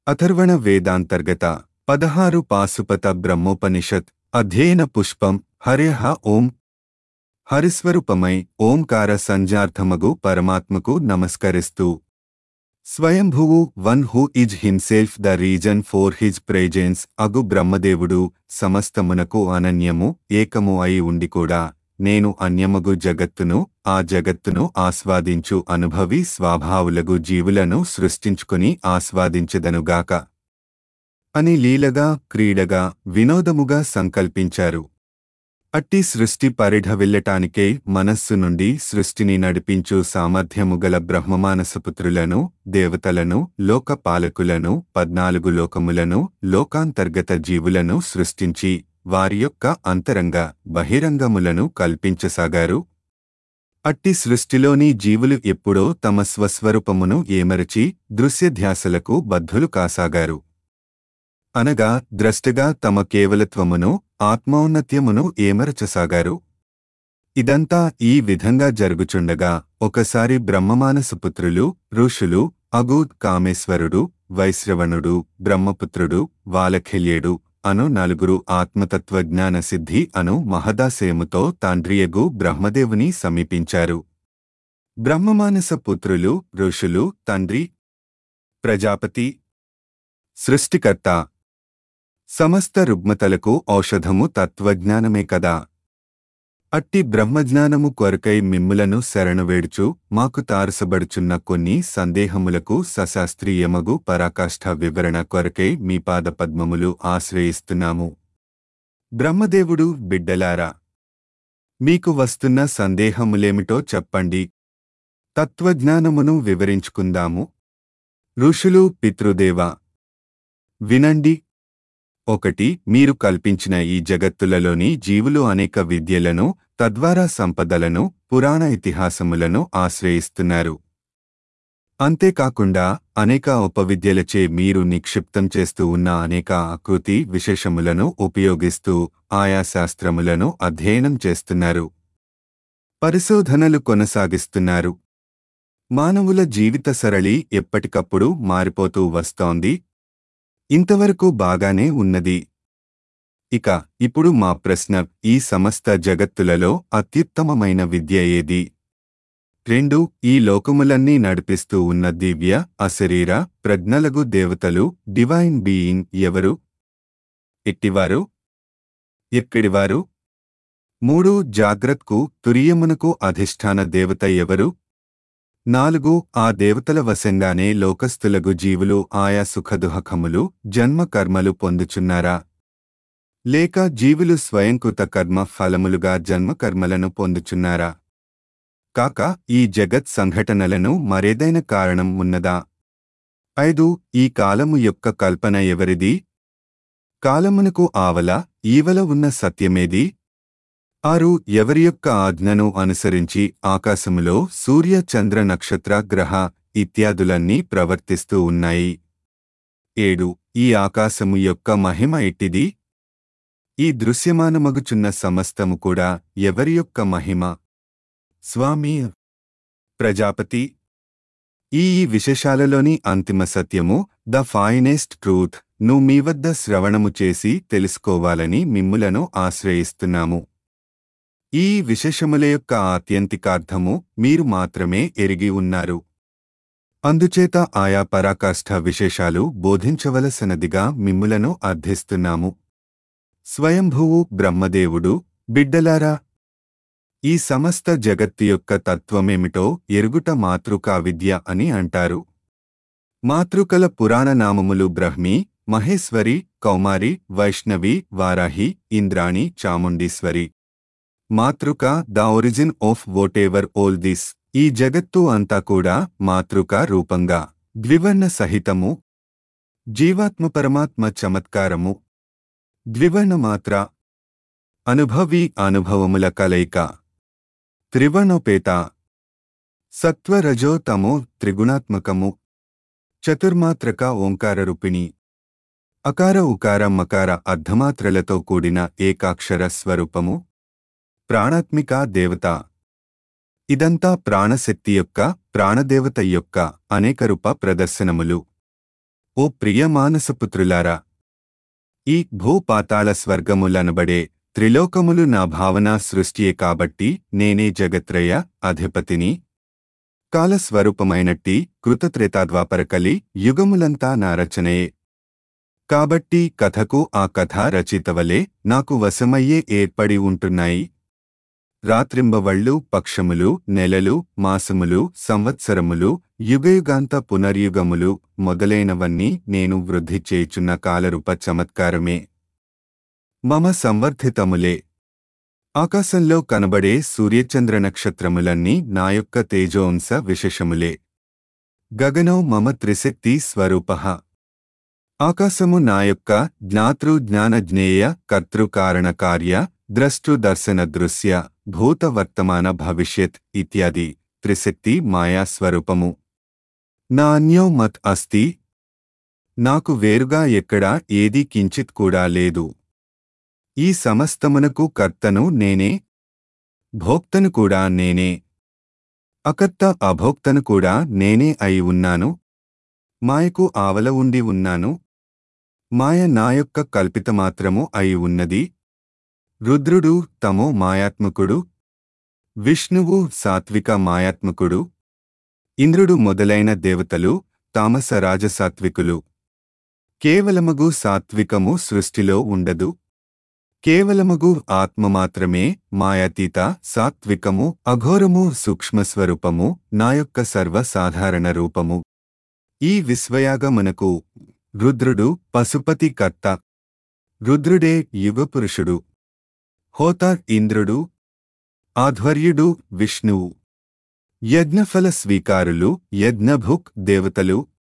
అథర్వణ వేదాంతర్గత పదహారు పాశుపత బ్రహ్మోపనిషత్ అధ్యయన పుష్పం హరేహ ఓం హరిస్వరూపమై ఓంకార సంజార్థమగు పరమాత్మకు నమస్కరిస్తూ స్వయంభువు one who is himself the reason for his presence అగు బ్రహ్మదేవుడు సమస్తమునకు అనన్యము ఏకము అయి ఉండి కూడా నేను అన్యమగు జగత్తును ఆ జగత్తును ఆస్వాదించు అనుభవి స్వభావులగు జీవులను సృష్టించుకుని ఆస్వాదించెదనుగాక అని లీలగా క్రీడగా వినోదముగా సంకల్పించారు అట్టి సృష్టి పరిఢవిల్లటానికై మనస్సు నుండి సృష్టిని నడిపించు సామర్థ్యముగల బ్రహ్మమానసపుత్రులను దేవతలను లోకపాలకులను పద్నాలుగు లోకములను లోకాంతర్గత జీవులను సృష్టించి వారి యొక్క అంతరంగ బహిరంగములను కల్పించసాగారు అట్టి సృష్టిలోని జీవులు ఎప్పుడో తమ స్వస్వరూపమును ఏమరచి దృశ్యధ్యాసలకు బద్ధులు కాసాగారు అనగా ద్రష్టగా తమ కేవలత్వమును ఆత్మౌన్నత్యమును ఏమరచసాగారు ఇదంతా ఈ విధంగా జరుగుచుండగా ఒకసారి బ్రహ్మమానసపుత్రులు ఋషులు అగు కామేశ్వరుడు వైశ్రవణుడు బ్రహ్మపుత్రుడు వాలఖిల్యేడు అను నలుగురు ఆత్మతత్వజ్ఞాన సిద్ధి అను మహదాశయముతో తాండ్రియగు బ్రహ్మదేవుని సమీపించారు బ్రహ్మమానస పుత్రులు ఋషులు తండ్రి ప్రజాపతి సృష్టికర్త సమస్త రుగ్మతలకు ఔషధము తత్వజ్ఞానమే కదా అట్టి బ్రహ్మజ్ఞానము కొరకై మిమ్ములను శరణువేడుచు మాకు తారసబడుచున్న కొన్ని సందేహములకు సశాస్త్రీయమగు పరాకాష్ఠ వివరణ కొరకై మీ పాదపద్మములు ఆశ్రయిస్తున్నాము బ్రహ్మదేవుడు బిడ్డలారా మీకు వస్తున్న సందేహములేమిటో చెప్పండి తత్వజ్ఞానమును వివరించుకుందాము ఋషులు పితృదేవ వినండి ఒకటి మీరు కల్పించిన ఈ జగత్తులలోని జీవులు అనేక విద్యలను తద్వారా సంపదలను పురాణ ఇతిహాసములను ఆశ్రయిస్తున్నారు అంతేకాకుండా అనేక ఉపవిద్యలచే మీరు నిక్షిప్తం చేస్తూ ఉన్న అనేక ఆకృతి విశేషములను ఉపయోగిస్తూ ఆయా శాస్త్రములను అధ్యయనం చేస్తున్నారు పరిశోధనలు కొనసాగిస్తున్నారు మానవుల జీవిత సరళి ఎప్పటికప్పుడు మారిపోతూ వస్తోంది ఇంతవరకు బాగానే ఉన్నది ఇక ఇప్పుడు మా ప్రశ్న ఈ సమస్త జగత్తులలో అత్యుత్తమమైన విద్య ఏది రెండు ఈ లోకములన్నీ నడిపిస్తూ ఉన్న దివ్య అశరీర ప్రజ్ఞలగు దేవతలు డివైన్ బీయింగ్ ఎవరు ఎట్టివారు ఎక్కడివారు మూడు జాగ్రత్కు తురియమునకు అధిష్టాన దేవత ఎవరు నాలుగు ఆ దేవతల వశంగానే లోకస్థులగు జీవులు ఆయా సుఖదుహకములు జన్మ కర్మలు పొందుచున్నారా లేక జీవులు స్వయంకృత కర్మ ఫలములుగా జన్మ కర్మలను పొందుచున్నారా కాక ఈ జగత్ సంఘటనలను మరేదైన కారణం ఉన్నదా ఐదు ఈ కాలము యొక్క కల్పన ఎవరిది కాలమునకు ఆవల ఈవల ఉన్న సత్యమేది ఆరు ఎవరి యొక్క ఆజ్ఞను అనుసరించి ఆకాశములో సూర్య చంద్ర నక్షత్ర గ్రహ ఇత్యాదులన్నీ ప్రవర్తిస్తూ ఉన్నాయి ఏడు ఈ ఆకాశము యొక్క మహిమ ఎట్టిది ఈ దృశ్యమానమగుచున్న సమస్తము కూడా ఎవరి యొక్క మహిమ స్వామి ప్రజాపతి ఈ ఈ విశేషాలలోని అంతిమ సత్యము ద ఫైనెస్ట్ ట్రూత్ ను మీ వద్ద శ్రవణము చేసి తెలుసుకోవాలని మిమ్ములను ఆశ్రయిస్తున్నాము ఈ విశేషముల యొక్క ఆత్యంతికార్థము మీరు మాత్రమే ఎరిగి ఉన్నారు అందుచేత ఆయా పరాకాష్ఠ విశేషాలు బోధించవలసినదిగా మిమ్ములను అర్థిస్తున్నాము స్వయంభువు బ్రహ్మదేవుడు బిడ్డలారా ఈ సమస్త జగత్తు యొక్క తత్వమేమిటో ఎరుగుట మాతృకా విద్య అని అంటారు మాతృకల పురాణ నామములు బ్రహ్మి మహేశ్వరి కౌమారి వైష్ణవి వారాహి ఇంద్రాణి చాముండీశ్వరి మాతృక the origin of whatever all this ఈ జగత్తు అంతా కూడా మాతృక రూపంగా ద్వివర్ణ సహితము జీవాత్మ పరమాత్మ చమత్కారము ద్వివర్ణమాత్ర అనుభవి అనుభవముల కలయిక త్రివర్ణోపేత సత్వరజో తమో త్రిగుణాత్మకము చతుర్మాత్రక ఓంకార రూపిణి అకార ఉకార మకార అర్ధమాత్రలతో కూడిన ఏకాక్షర స్వరూపము ప్రాణాత్మిక దేవత ఇదంతా ప్రాణశక్తి యొక్క ప్రాణదేవత యొక్క అనేక రూప ప్రదర్శనములు ఓ ప్రియ మానసపుత్రులారా ఈ భూపాతాళ స్వర్గములనబడే త్రిలోకములు నా భావన సృష్టియే కాబట్టి నేనే జగత్రయ అధిపతిని కాలస్వరూపమైనట్టి కృతత్రేతాద్వాపరకలి యుగములంతా నా రచనయే కాబట్టి కథకు ఆ కథ రచితవలే నాకు వశమయ్యే ఏర్పడి ఉంటున్నాయి రాత్రింబవళ్ళు పక్షములు నెలలు మాసములు సంవత్సరములు యుగయుగాంత పునర్యుగములు మొదలైనవన్నీ నేను వృద్ధి చేయుచున్న కాలరూప చమత్కారమే మమ సంవర్ధితములే ఆకాశంలో కనబడే సూర్యచంద్ర నక్షత్రములన్నీ నా యొక్క తేజోంశ విశేషములే గగనో మమ త్రిశక్తి స్వరూప ఆకాశము నా యొక్క జ్ఞాతృ జ్ఞాన జ్ఞేయ కర్తృకారణ కార్య ద్రష్టు దర్శన దృశ్య భూత వర్తమాన భవిష్యత్ ఇత్యాది త్రిశక్తి మాయా స్వరూపము నా అన్యో మత్ అస్తి నాకు వేరుగా ఎక్కడా ఏదీ కించిత్ కూడా లేదు ఈ సమస్తమునకు కర్తను నేనే భోక్తను కూడా నేనే అకర్త అభోక్తను కూడా నేనే అయి ఉన్నాను మాయకు ఆవల ఉండి ఉన్నాను మాయ నా యొక్క కల్పితమాత్రము అయి ఉన్నది రుద్రుడు తమో మాయాత్మకుడు విష్ణువు సాత్విక మాయాత్మకుడు ఇంద్రుడు మొదలైన దేవతలు తామస రాజసాత్వికులు కేవలమగు సాత్వికము సృష్టిలో ఉండదు కేవలమగు ఆత్మ మాత్రమే మాయాతీత సాత్వికము అఘోరము సూక్ష్మస్వరూపము నా యొక్క సర్వసాధారణ రూపము ఈ విశ్వయాగమునకు రుద్రుడు పశుపతి కర్త రుద్రుడే యుగపురుషుడు హోత ఇంద్రుడు ఆధ్వర్యుడు విష్ణువు యజ్ఞఫల స్వీకారులు యజ్ఞభుక్ దేవతలు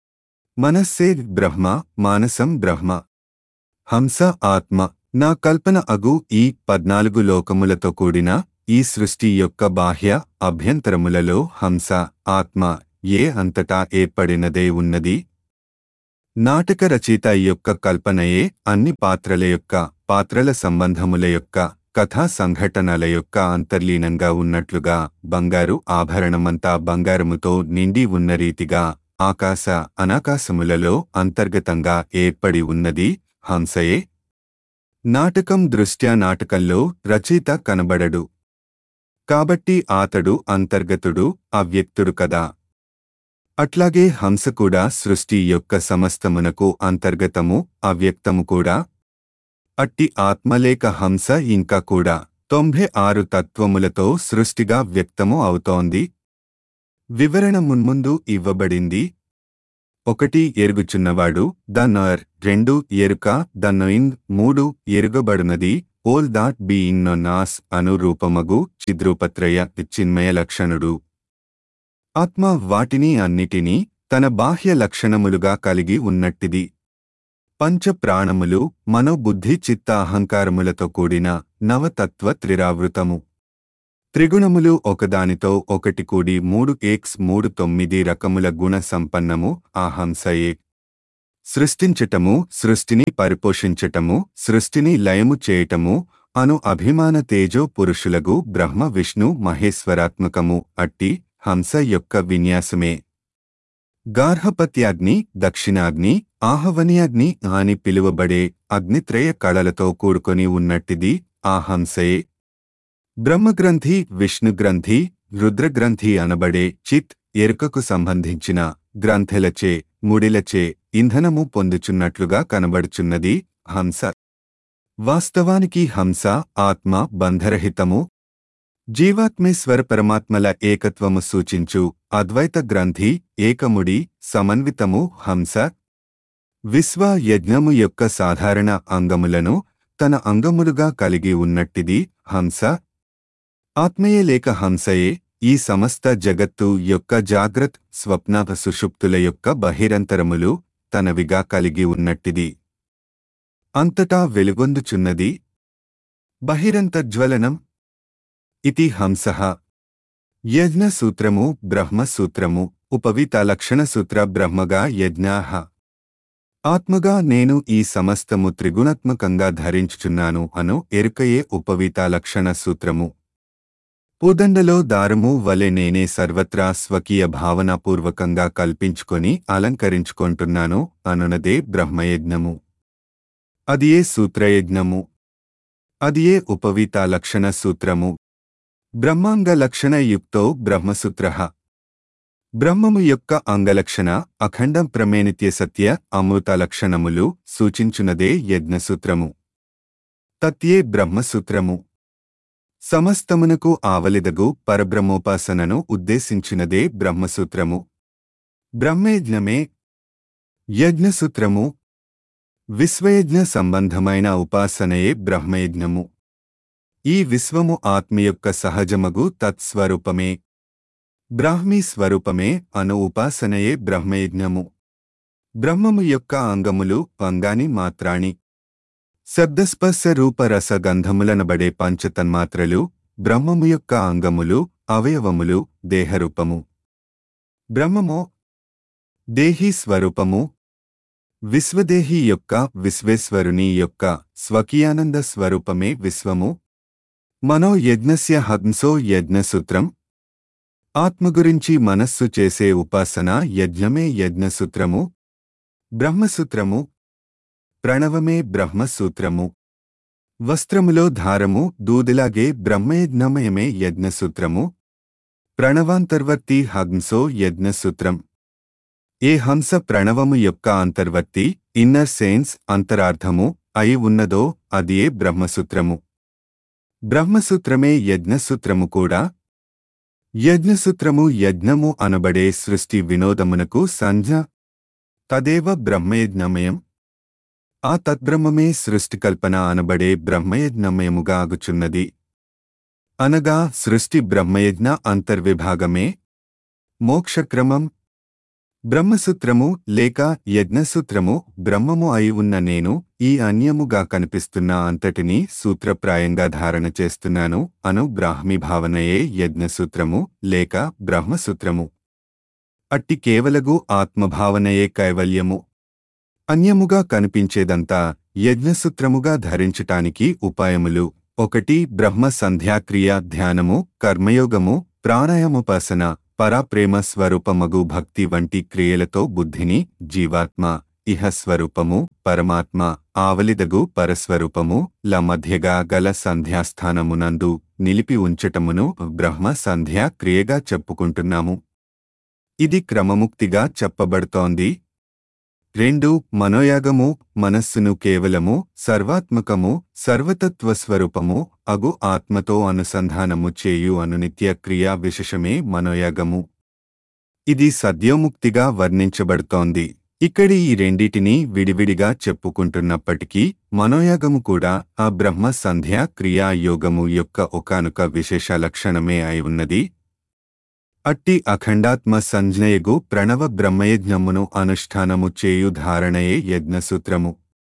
మనస్సే బ్రహ్మ మానసం బ్రహ్మ హంస ఆత్మ నా కల్పన అగు ఈ పద్నాలుగు లోకములతో కూడిన ఈ సృష్టి యొక్క బాహ్య అభ్యంతరములలో హంస ఆత్మ ఏ అంతటా ఏర్పడినదే ఉన్నది నాటక రచయిత యొక్క కల్పనయే అన్ని పాత్రల యొక్క పాత్రల సంబంధముల యొక్క కథా సంఘటనల యొక్క అంతర్లీనంగా ఉన్నట్లుగా బంగారు ఆభరణమంతా బంగారముతో నిండి ఉన్న రీతిగా ఆకాశ అనాకాశములలో అంతర్గతంగా ఏర్పడి ఉన్నది హంసయే నాటకం దృష్ట్యా నాటకంలో రచయిత కనబడడు కాబట్టి ఆతడు అంతర్గతుడు అవ్యక్తుడు కదా అట్లాగే హంస కూడా సృష్టి యొక్క సమస్తమునకు అంతర్గతము అవ్యక్తము కూడా అట్టి ఆత్మలేక హంస ఇంకా కూడా తొంభై ఆరు తత్వములతో సృష్టిగా వ్యక్తము అవుతోంది వివరణ మున్ముందు ఇవ్వబడింది ఒకటి ఎరుగుచున్నవాడు దన్నర్ రెండు ఎరుక దన్నయిన్ మూడు ఎరుగబడునది ఓల్ దాట్ బీయింగ్ నాస్ అను రూపమగు చిద్రూపత్రయ చిన్మయ లక్షణుడు ఆత్మ వాటిని అన్నిటినీ తన బాహ్య లక్షణములుగా కలిగి ఉన్నట్టిది పంచ ప్రాణములు మనోబుద్ధి చిత్త అహంకారములతో కూడిన నవతత్వ త్రిరావృతము త్రిగుణములు ఒకదానితో ఒకటి కూడి మూడు ఎక్స్ మూడు తొమ్మిది రకముల గుణ సంపన్నము ఆ హంసయే సృష్టించటము సృష్టిని పరిపోషించటము సృష్టిని లయము చేయటము అను అభిమాన తేజో పురుషులగు బ్రహ్మ విష్ణు మహేశ్వరాత్మకము అట్టి హంస యొక్క విన్యాసమే గార్హపత్యాగ్ని దక్షిణాగ్ని ఆహవనియాగ్ని అని పిలువబడే అగ్నిత్రయ కళలతో కూడుకొని ఉన్నట్టిది ఆ హంసయే బ్రహ్మగ్రంథి విష్ణుగ్రంథి రుద్రగ్రంథి అనబడే చిత్ ఎరుకకు సంబంధించిన గ్రంథులచే ముడిలచే ఇంధనము పొందుచున్నట్లుగా కనబడుచున్నది హంస వాస్తవానికి హంస ఆత్మ బంధరహితము జీవాత్మేశ్వర పరమాత్మల ఏకత్వము సూచించు అద్వైత గ్రంథి ఏకముడి సమన్వితము హంస విశ్వ యజ్ఞము యొక్క సాధారణ అంగములను తన అంగములుగా కలిగి ఉన్నట్టిది హంస ఆత్మయే లేక హంసయే ఈ సమస్త జగత్తు యొక్క జాగ్రత్ స్వప్న సుషుప్తుల యొక్క బహిరంతరములు తనవిగా కలిగి ఉన్నట్టిది అంతటా వెలుగొందుచున్నది బహిరంతజ్వలనం ఇతి హంసః యజ్ఞసూత్రము బ్రహ్మసూత్రము ఉపవిత లక్షణసూత్ర బ్రహ్మగా యజ్ఞాః ఆత్మగా నేను ఈ సమస్తము త్రిగుణాత్మకంగా ధరించుచున్నాను అను ఎరుకయే ఉపవిత లక్షణ సూత్రము పూదండలో దారము వలె నేనే సర్వత్రా స్వకీయ భావనాపూర్వకంగా కల్పించుకొని అలంకరించుకుంటున్నాను అనునదే బ్రహ్మయజ్ఞము అది ఏ సూత్రయజ్ఞము అది ఏ ఉపవీత లక్షణ సూత్రము బ్రహ్మాంగ లక్షణ యుక్తో బ్రహ్మసూత్ర బ్రహ్మము యొక్క అంగలక్షణ అఖండం ప్రమేణిత్య సత్య అమృత లక్షణములు సూచించునదే యజ్ఞసూత్రము తత్యే బ్రహ్మసూత్రము సమస్తమునకు ఆవలిదగు పరబ్రహ్మోపాసనను ఉద్దేశించినదే బ్రహ్మసూత్రము బ్రహ్మయజ్ఞమే యజ్ఞసూత్రము విశ్వయజ్ఞ సంబంధమైన ఉపాసనయే బ్రహ్మయజ్ఞము ఈ విశ్వము ఆత్మ యొక్క సహజమగు తత్స్వరూపమే బ్రాహ్మీ స్వరూపమే అను ఉపాసనయే బ్రహ్మయజ్ఞము బ్రహ్మము యొక్క అంగములు అంగాని మాత్రాణి శబ్దస్పర్శ రూపరస గంధములనబడే పంచతన్మాత్రలు బ్రహ్మము యొక్క అంగములు అవయవములు దేహరూపము బ్రహ్మము దేహీ స్వరూపము విశ్వదేహి యొక్క విశ్వేశ్వరుని యొక్క స్వకీయానంద స్వరూపమే విశ్వము మనో యజ్ఞస్య హంసో యజ్ఞసూత్రం ఆత్మ గురించి మనస్సు చేసే ఉపాసన యజ్ఞమే యజ్ఞసూత్రము బ్రహ్మసూత్రము ప్రణవమే బ్రహ్మసూత్రము వస్త్రములో ధారము దూదిలాగే బ్రహ్మయజ్ఞమయమే యజ్ఞసూత్రము ప్రణవాంతర్వర్తి హంసో యజ్ఞసూత్రం ఏ హంస ప్రణవము యొక్క అంతర్వర్తి ఇన్నర్ సెన్స్ అంతరార్థము అయి ఉన్నదో అదియే బ్రహ్మసూత్రము బ్రహ్మసూత్రమే యజ్ఞసూత్రము కూడా యజ్ఞసూత్రము యజ్ఞము అనబడే సృష్టి వినోదమునకు సంజ్ఞ తదేవ బ్రహ్మయజ్ఞమయం ఆ తద్బ్రహ్మమే సృష్టికల్పన అనబడే బ్రహ్మయజ్ఞమయముగా ఆగుచున్నది అనగా సృష్టి బ్రహ్మయజ్ఞ అంతర్విభాగమే మోక్షక్రమం బ్రహ్మసూత్రము లేక యజ్ఞసూత్రము బ్రహ్మము అయి ఉన్న నేను ఈ అన్యముగా కనిపిస్తున్న అంతటినీ సూత్రప్రాయంగా ధారణ చేస్తున్నాను అను బ్రాహ్మీ భావనయే యజ్ఞసూత్రము లేక బ్రహ్మసూత్రము అట్టి కేవలగు ఆత్మభావనయే కైవల్యము అన్యముగా కనిపించేదంతా యజ్ఞసూత్రముగా ధరించటానికి ఉపాయములు ఒకటి బ్రహ్మ సంధ్యాక్రియ ధ్యానము కర్మయోగము ప్రాణాయామోపాసన పరాప్రేమ స్వరూపమగు భక్తి వంటి క్రియలతో బుద్ధిని జీవాత్మ ఇహ స్వరూపము పరమాత్మ ఆవలిదగు పరస్వరూపము ల మధ్యగా గల సంధ్యాస్థానమునందు నిలిపి ఉంచటమును బ్రహ్మ సంధ్యా క్రియగా చెప్పుకుంటున్నాము ఇది క్రమముక్తిగా చెప్పబడుతోంది రెండు మనోయాగము మనస్సును కేవలము సర్వాత్మకము సర్వతత్వస్వరూపము అగు ఆత్మతో అనుసంధానము చేయు అనునిత్య క్రియా విశేషమే మనోయాగము ఇది సద్యోముక్తిగా వర్ణించబడుతోంది ఇక్కడి ఈ రెండిటినీ విడివిడిగా చెప్పుకుంటున్నప్పటికీ మనోయాగము కూడా ఆ బ్రహ్మ సంధ్యా క్రియా యోగము యొక్క ఒకానొక విశేష లక్షణమే అయి ఉన్నది అట్టి అఖండాత్మ సంజ్ఞయగు ప్రణవ బ్రహ్మయజ్ఞమును అనుష్ఠానము చేయు ధారణయే యజ్ఞసూత్రము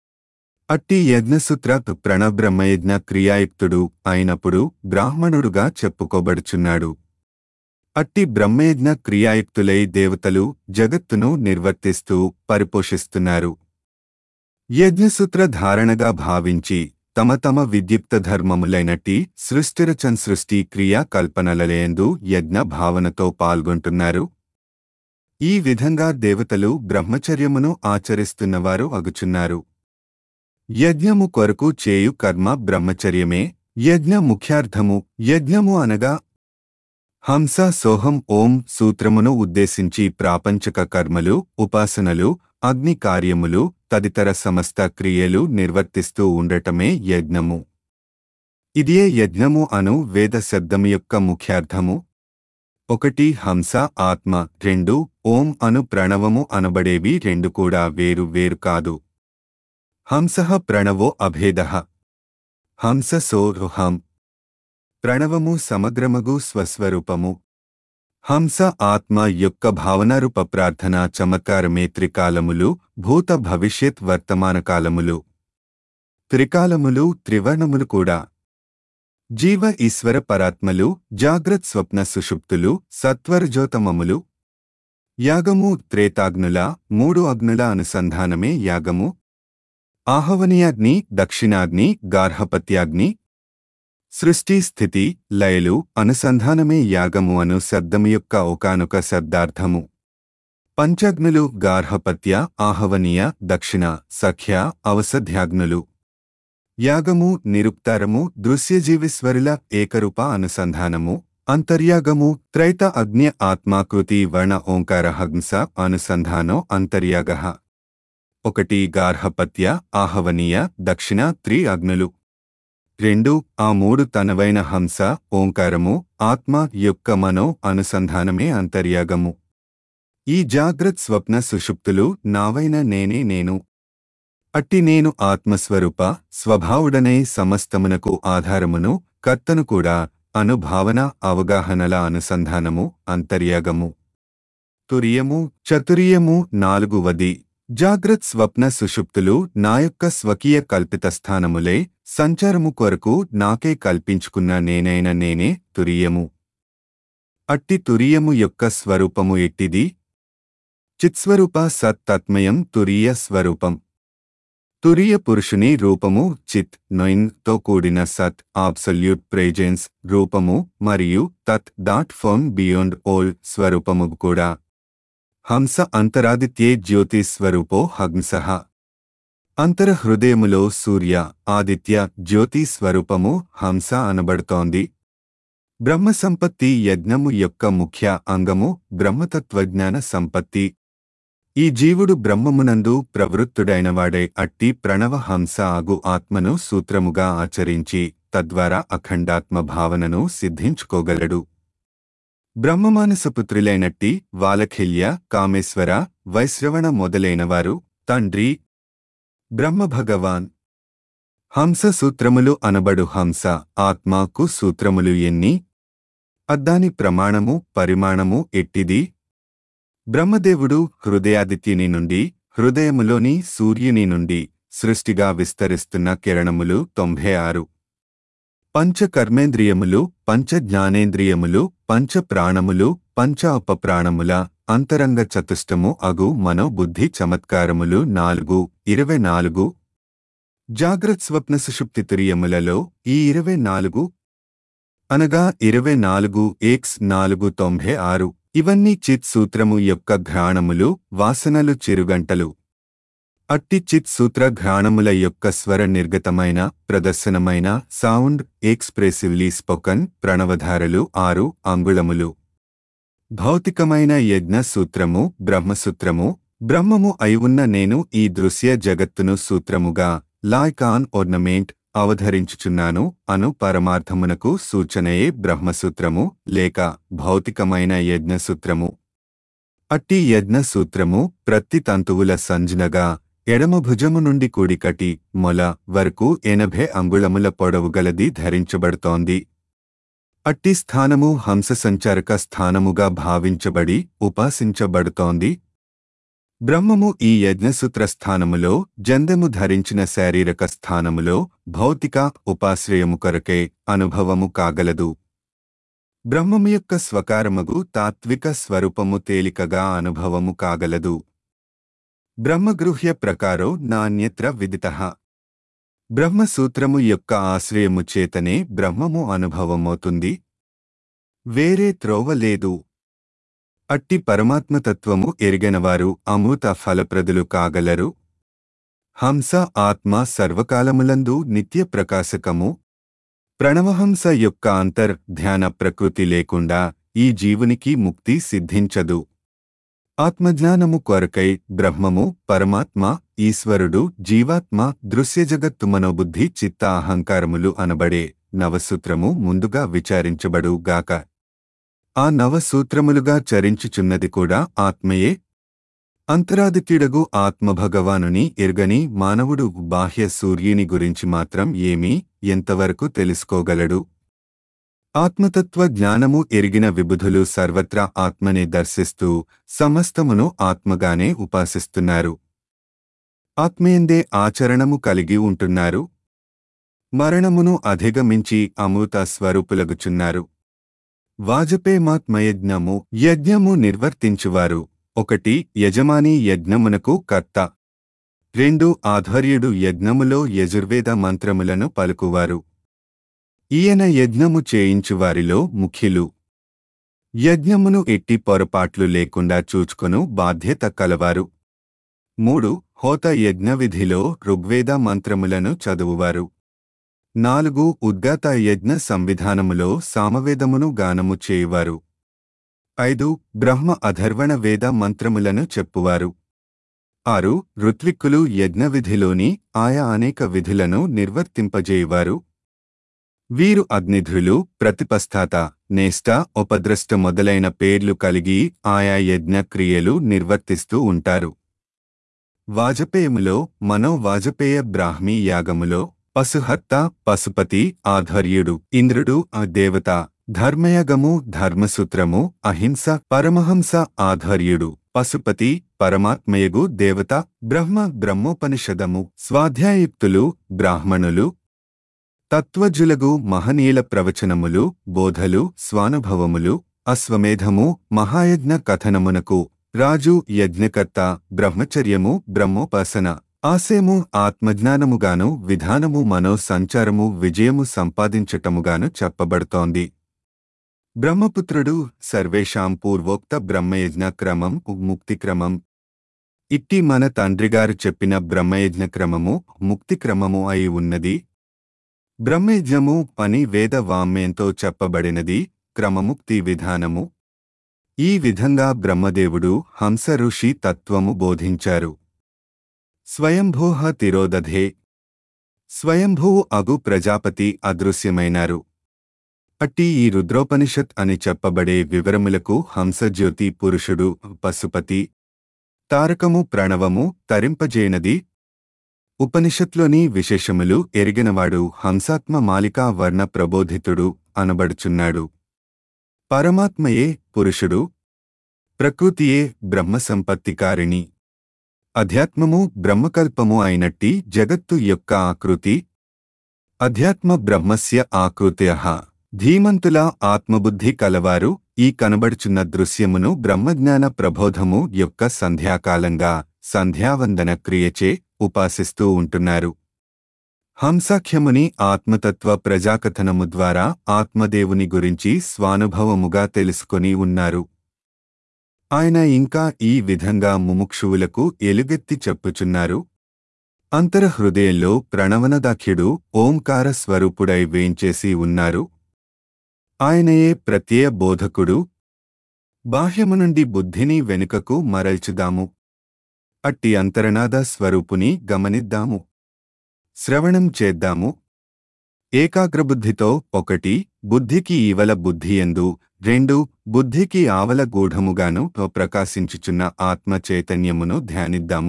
అట్టి యజ్ఞసూత్ర ప్రణబ్రహ్మయజ్ఞ క్రియాయుక్తుడు అయినప్పుడు బ్రాహ్మణుడుగా చెప్పుకోబడుచున్నాడు అట్టి బ్రహ్మయజ్ఞ క్రియాయుక్తులై దేవతలు జగత్తును నిర్వర్తిస్తూ పరిపోషిస్తున్నారు యజ్ఞసూత్ర ధారణగా భావించి తమ తమ విద్యుక్త ధర్మములైనట్టి సృష్టిరచన్ సృష్టి క్రియా కల్పనలలేందు యజ్ఞ భావనతో పాల్గొంటున్నారు ఈ విధంగా దేవతలు బ్రహ్మచర్యమును ఆచరిస్తున్నవారు అగుచున్నారు యజ్ఞము కొరకు చేయు కర్మ బ్రహ్మచర్యమే యజ్ఞ ముఖ్యార్థము యజ్ఞము అనగా హంస సోహం ఓం సూత్రమును ఉద్దేశించి ప్రాపంచక కర్మలు ఉపాసనలు అగ్ని కార్యములు తదితర సమస్త క్రియలు నిర్వర్తిస్తూ ఉండటమే యజ్ఞము ఇదియే యజ్ఞము అను వేద శబ్దము యొక్క ముఖ్యార్థము ఒకటి హంస ఆత్మ రెండు ఓం అను ప్రణవము అనబడేవి రెండు కూడా వేరు వేరు కాదు హంసః ప్రణవో అభేద హంస సోరుహం ప్రణవము సమగ్రమగు స్వస్వరూపము హంస ఆత్మ యొక్క భావనారూప ప్రార్థన చమత్కారమే త్రికాలములు భూత భవిష్యత్ వర్తమాన కాలములు త్రికాలములు త్రివర్ణములు కూడా జీవ ఈశ్వర పరాత్మలు జాగ్రత్ స్వప్న సుషుప్తులు సత్వరజోతమములు యాగము త్రేతాగ్నుల మూడు అగ్నుల అనుసంధానమే యాగము ఆహవనీయాగ్ని దక్షిణాగ్ని గార్హపత్యాగ్ని సృష్టి స్థితి లయలు అనుసంధానమే యాగము అను శబ్దము యొక్క ఒకానొక శబ్దార్థము పంచాగ్నులు గార్హపత్య ఆహవనీయ దక్షిణ సఖ్య అవసధ్యాగ్నులు యాగము నిరుక్తారము దృశ్యజీవిస్వరుల ఏకరూప అనుసంధానము అంతర్యాగము త్రైత అగ్ని ఆత్మాకృతి వర్ణ ఓంకార హంస అనుసంధానో అంతర్యాగ ఒకటి గార్హపత్య ఆహవనీయ దక్షిణ త్రి అగ్నులు రెండు ఆ మూడు తనవైన హంస ఓంకారము ఆత్మ యొక్క మనో అనుసంధానమే అంతర్యాగము ఈ జాగ్రత్ స్వప్న సుషుప్తులు నావైన నేనే నేను అట్టి నేను ఆత్మస్వరూప స్వభావుడనై సమస్తమునకు ఆధారమును కర్తను కూడా అనుభావన అవగాహనల అనుసంధానము అంతర్యాగము తురియము చతురియము నాలుగువది జాగ్రత్ స్వప్న సుషుప్తులు నా యొక్క స్వకీయ కల్పిత స్థానములే సంచారము కొరకు నాకే కల్పించుకున్న నేనైన నేనే తురియము అట్టి తురియము యొక్క స్వరూపము ఎట్టిది చిత్స్వరూప సత్తత్మయం తురీయ స్వరూపం తురియ పురుషుని రూపము చిత్ నొయిన్ తో కూడిన సత్ ఆబ్సల్యూట్ ప్రేజెన్స్ రూపము మరియు తత్ దాట్ ఫోన్ బియాండ్ ఓల్ స్వరూపము కూడా హంస అంతరాదిత్యే జ్యోతి స్వరూపో హంసః అంతరహృదయములో సూర్య ఆదిత్య జ్యోతి స్వరూపము హంస అనబడుతోంది బ్రహ్మ సంపత్తి యజ్ఞము యొక్క ముఖ్య అంగము బ్రహ్మతత్వజ్ఞాన సంపత్తి ఈ జీవుడు బ్రహ్మమునందు ప్రవృత్తుడైనవాడే అట్టి ప్రణవ హంస ఆగు ఆత్మను సూత్రముగా ఆచరించి తద్వారా అఖండాత్మ భావనను సిద్ధించుకోగలడు బ్రహ్మమానసపుత్రులైనట్టి వాలఖిల్య కామేశ్వర వైశ్రవణ మొదలైనవారు తండ్రి బ్రహ్మభగవాన్ హంస సూత్రములు అనబడు హంస ఆత్మాకు సూత్రములు ఎన్ని అద్దాని ప్రమాణము పరిమాణము ఎట్టిది బ్రహ్మదేవుడు హృదయాదిత్యుని నుండి హృదయములోని సూర్యుని నుండి సృష్టిగా విస్తరిస్తున్న కిరణములు తొంభై ఆరు పంచ కర్మేంద్రియములు పంచ జ్ఞానేంద్రియములు పంచ ప్రాణములు పంచ అపప్రాణముల అంతరంగ చతుష్టము అగు మనోబుద్ధి చమత్కారములు నాలుగు ఇరవై నాలుగు జాగ్రత్ స్వప్న సుషుప్తి తురియములలో ఈ ఇరవై నాలుగు అనగా ఇరవై నాలుగు ఎక్స్ నాలుగు తొంభై ఆరు ఇవన్నీ చిత్ సూత్రము యొక్క ఘ్రాణములు వాసనలు చిరుగంటలు అట్టి చిత్ సూత్ర ఘ్రాణముల యొక్క స్వర నిర్గతమైన ప్రదర్శనమైన సౌండ్ ఎక్స్ప్రెసివ్లీ స్పోకన్ ప్రణవధారలు ఆరు అంగుళములు భౌతికమైన యజ్ఞ సూత్రము బ్రహ్మసూత్రము బ్రహ్మము అయి ఉన్న నేను ఈ దృశ్య జగత్తును సూత్రముగా లాయ్ ఆన్ ornament అవధరించుచున్నాను అను పరమార్థమునకు సూచనయే బ్రహ్మసూత్రము లేక భౌతికమైన యజ్ఞసూత్రము అట్టి యజ్ఞసూత్రము ప్రతి తంతువుల సంజ్ఞగా ఎడమ భుజము నుండి కుడికటి మొల వరకు ఎనభై అంగుళముల పొడవుగలది ధరించబడుతోంది అట్టి స్థానము హంస సంచారక స్థానముగా భావించబడి ఉపాసించబడుతోంది బ్రహ్మము ఈ యజ్ఞసూత్ర స్థానములో జందెము ధరించిన శారీరక స్థానములో భౌతిక ఉపాశ్రయము కొరకే అనుభవము కాగలదు బ్రహ్మము యొక్క స్వకారమగు తాత్విక స్వరూపము తేలికగా అనుభవము కాగలదు బ్రహ్మగృహ్య ప్రకారో నాణ్యత్ర విదిత బ్రహ్మసూత్రము యొక్క ఆశ్రయము చేతనే బ్రహ్మము అనుభవమవుతుంది వేరే త్రోవ లేదు అట్టి పరమాత్మతత్వము ఎరిగెనవారు అమృత ఫలప్రదులు కాగలరు హంస ఆత్మ సర్వకాలములందు నిత్య ప్రకాశకము ప్రణవహంస యొక్క అంతర్ ధ్యాన ప్రకృతి లేకుండా ఈ జీవునికి ముక్తి సిద్ధించదు ఆత్మజ్ఞానము కొరకై బ్రహ్మము పరమాత్మ ఈశ్వరుడు జీవాత్మ దృశ్యజగత్తు మనోబుద్ధి చిత్త అహంకారములు అనబడే నవసూత్రము ముందుగా విచారించబడు గాక ఆ నవసూత్రములుగా చరించుచున్నది కూడా ఆత్మయే అంతరాదిత్యుడగు ఆత్మభగవానుని ఎరుగని మానవుడు బాహ్య సూర్యుని గురించి మాత్రం ఏమీ ఎంతవరకు తెలుసుకోగలడు ఆత్మతత్వ జ్ఞానము ఎరిగిన విబుధులు సర్వత్రా ఆత్మనే దర్శిస్తూ సమస్తమును ఆత్మగానే ఉపాసిస్తున్నారు ఆత్మయందే ఆచరణము కలిగి ఉంటున్నారు మరణమును అధిగమించి అమృత స్వరూపులగుచున్నారు వాజపేమాత్మయజ్ఞము యజ్ఞము నిర్వర్తించువారు ఒకటి యజమాని యజ్ఞమునకు కర్త రెండు ఆధ్వర్యుడు యజ్ఞములో యజుర్వేద మంత్రములను పలుకువారు ఈయన యజ్ఞము చేయించువారిలో ముఖ్యులు యజ్ఞమును ఎట్టి పొరపాట్లు లేకుండా చూచుకొను బాధ్యత కలవారు మూడు హోత యజ్ఞ విధిలో ఋగ్వేద మంత్రములను చదువువారు నాలుగు ఉద్గాత యజ్ఞ సంవిధానములో సామవేదమును గానము చేయువారు ఐదు బ్రహ్మ అధర్వణ వేద మంత్రములను చెప్పువారు ఆరు ఋత్విక్కులు యజ్ఞవిధిలోని ఆయా అనేక విధులను నిర్వర్తింపజేయువారు వీరు అగ్నిధులు ప్రతిపస్థాత నేష్ట ఉపద్రష్ట మొదలైన పేర్లు కలిగి ఆయా యజ్ఞ క్రియలు నిర్వర్తిస్తూ ఉంటారు వాజపేయములో మనో వాజపేయ బ్రాహ్మీ యాగములో పశుహత్త పశుపతి ఆధర్యుడు ఇంద్రుడు ఆ దేవత ధర్మయగము ధర్మసూత్రము అహింస పరమహంస ఆధర్యుడు పశుపతి పరమాత్మయగు దేవత బ్రహ్మ బ్రహ్మోపనిషదము స్వాధ్యాయుక్తులు బ్రాహ్మణులు తత్వజులగు మహనీయుల ప్రవచనములు బోధలు స్వానుభవములు అశ్వమేధము మహాయజ్ఞ కథనమునకు రాజు యజ్ఞకర్త బ్రహ్మచర్యము బ్రహ్మోపాసన ఆశయము ఆత్మజ్ఞానముగాను విధానము మనో సంచారము విజయము సంపాదించటముగాను చెప్పబడుతోంది బ్రహ్మపుత్రుడు సర్వేషాం పూర్వోక్త బ్రహ్మయజ్ఞ క్రమం ముక్తిక్రమం ఇట్టి మన తండ్రిగారు చెప్పిన బ్రహ్మయజ్ఞ క్రమము ముక్తిక్రమము అయి ఉన్నది బ్రహ్మయజ్ఞము అని వేద వామ్యంతో చెప్పబడినది క్రమముక్తి విధానము ఈ విధంగా బ్రహ్మదేవుడు హంస ఋషి తత్వము బోధించారు స్వయంభూహ తిరోదధే స్వయంభూ అగు ప్రజాపతి అదృశ్యమైనారు అట్టి ఈ రుద్రోపనిషత్ అని చెప్పబడే వివరములకు హంసజ్యోతి పురుషుడు పశుపతి తారకము ప్రణవము తరింపజేయనది ఉపనిషత్లోని విశేషములు ఎరిగినవాడు హంసాత్మ మాలికా వర్ణ ప్రబోధితుడు అనబడుచున్నాడు పరమాత్మయే పురుషుడు ప్రకృతియే బ్రహ్మసంపత్తికారిణి అధ్యాత్మము బ్రహ్మకల్పము అయినట్టి జగత్తు యొక్క ఆకృతి అధ్యాత్మ బ్రహ్మస్య ఆకృత్య ధీమంతుల ఆత్మబుద్ధి కలవారు ఈ కనబడుచున్న దృశ్యమును బ్రహ్మజ్ఞాన ప్రబోధము యొక్క సంధ్యాకాలంగా సంధ్యావందన క్రియచే ఉపాసిస్తూ ఉంటున్నారు హంసాఖ్యముని ఆత్మతత్వ ప్రజాకథనము ద్వారా ఆత్మదేవుని గురించి స్వానుభవముగా తెలుసుకొని ఉన్నారు ఆయన ఇంకా ఈ విధంగా ముముక్షువులకు ఎలుగెత్తి చెప్పుచున్నారు అంతరహృదయంలో ప్రణవనదాఖ్యుడు ఓంకార స్వరూపుడై వేంచేసి ఉన్నారు ఆయనయే ప్రత్యయ బోధకుడు బాహ్యము నుండి బుద్ధిని వెనుకకు మరల్చుదాము అట్టి అంతరనాద స్వరూపుని గమనిద్దాము శ్రవణం చేద్దాము ఏకాగ్రబుద్ధితో ఒకటి బుద్ధికి ఈవల బుద్ధియందు రెండు బుద్ధికి ఆవల గూఢముగాను ప్రకాశించుచున్న ఆత్మ చైతన్యమును ధ్యానిద్దాము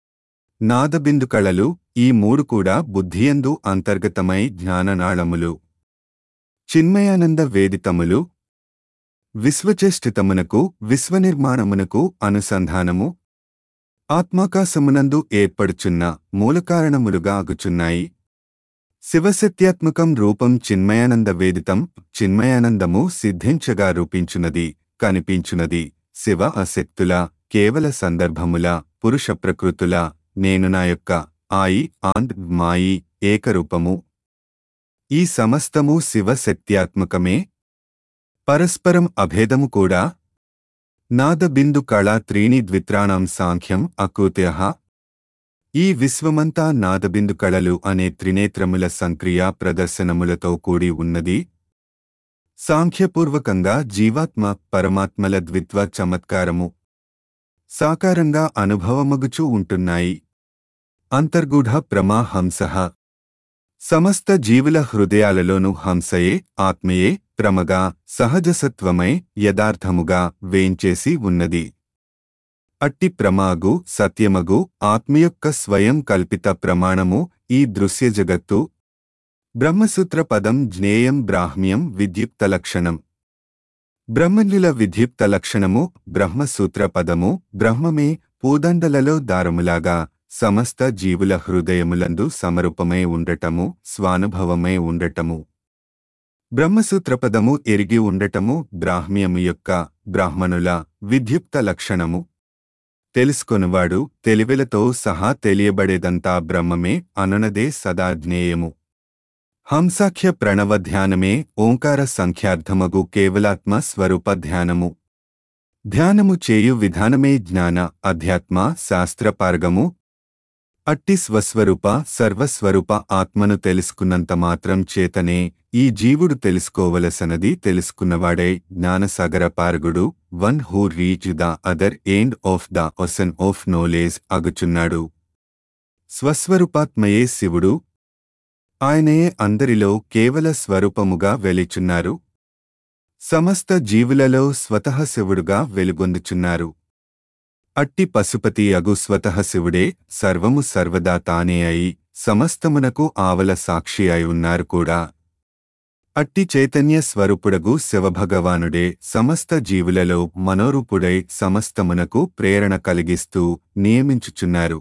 నాదబిందు కళలు ఈ మూడు కూడా బుద్ధియందు అంతర్గతమై జ్ఞాననాళములు చిన్మయానంద వేదితములు విశ్వచేష్టితమునకు విశ్వనిర్మాణమునకు అనుసంధానము ఆత్మాకాశమునందు ఏర్పడుచున్న మూలకారణములుగా అగుచున్నాయి శివసత్యాత్మకం రూపం చిన్మయానంద వేదితం చిన్మయానందము సిద్ధించగా రూపించునది కనిపించునది శివ అశక్తుల కేవల సందర్భముల పురుష ప్రకృతుల నేను నా యొక్క ఆయి ఆంద్ మాయి ఏకరూపము ఈ సమస్తము శివ శక్త్యాత్మకమే పరస్పరం అభేదము కూడా నాదబిందు కళా త్రీణి ద్విత్రాణం సాంఖ్యం అకృత్య ఈ విశ్వమంతా నాదబిందు కళలు అనే త్రినేత్రముల సంక్రియ ప్రదర్శనములతో కూడి ఉన్నది సాంఖ్యపూర్వకంగా జీవాత్మ పరమాత్మల ద్విత్వ చమత్కారము సాకారంగా అనుభవమగుచూ ఉంటున్నాయి అంతర్గూఢ ప్రమా హంసః సమస్త జీవుల హృదయాలలోనూ హంసయే ఆత్మయే ప్రమగా సహజసత్వమై యథార్థముగా వేంచేసి ఉన్నది అట్టి ప్రమాగు సత్యమగు ఆత్మయొక్క స్వయం కల్పిత ప్రమాణము ఈ దృశ్య జగత్తు బ్రహ్మసూత్ర పదం జ్ఞేయం బ్రాహ్మ్యం విద్యుక్త లక్షణం బ్రహ్మల్యుల విద్యుక్త లక్షణము బ్రహ్మసూత్ర పదము బ్రహ్మమే పూదండలలో దారములాగా సమస్త జీవుల హృదయములందు సమరూపమై ఉండటము స్వానుభవమై ఉండటము బ్రహ్మసూత్రపదము ఎరిగి ఉండటము బ్రాహ్మ్యము యొక్క బ్రాహ్మణుల విద్యుక్త లక్షణము తెలుసుకొనువాడు తెలివిలతో సహా తెలియబడేదంతా బ్రహ్మమే అననదే సదా జ్ఞేయము హంసాఖ్య ప్రణవ ధ్యానమే ఓంకార సంఖ్యార్థమగు కేవలాత్మ స్వరూప ధ్యానము ధ్యానము చేయు విధానమే జ్ఞాన అధ్యాత్మ శాస్త్రపార్గము అట్టి స్వస్వరూప సర్వస్వరూప ఆత్మను తెలుసుకున్నంత మాత్రం చేతనే ఈ జీవుడు తెలుసుకోవలసనది తెలుసుకున్నవాడై జ్ఞానసాగర పారగుడు one who reach the other end of the ocean of knowledge అగుచున్నాడు స్వస్వరూపాత్మయే శివుడు ఆయనే అందరిలో కేవల స్వరూపముగా వెలిచున్నారు సమస్త జీవులలో స్వతః శివుడుగా వెలుగొందుచున్నారు అట్టి పశుపతి అగు స్వతః శివుడే సర్వము సర్వదా తానే అయి సమస్తమునకు ఆవల సాక్షి అయి ఉన్నారు కూడా అట్టి చైతన్య స్వరూపుడగు శివభగవానుడే సమస్త జీవులలో మనోరూపుడై సమస్తమునకు ప్రేరణ కలిగిస్తూ నియమించుచున్నారు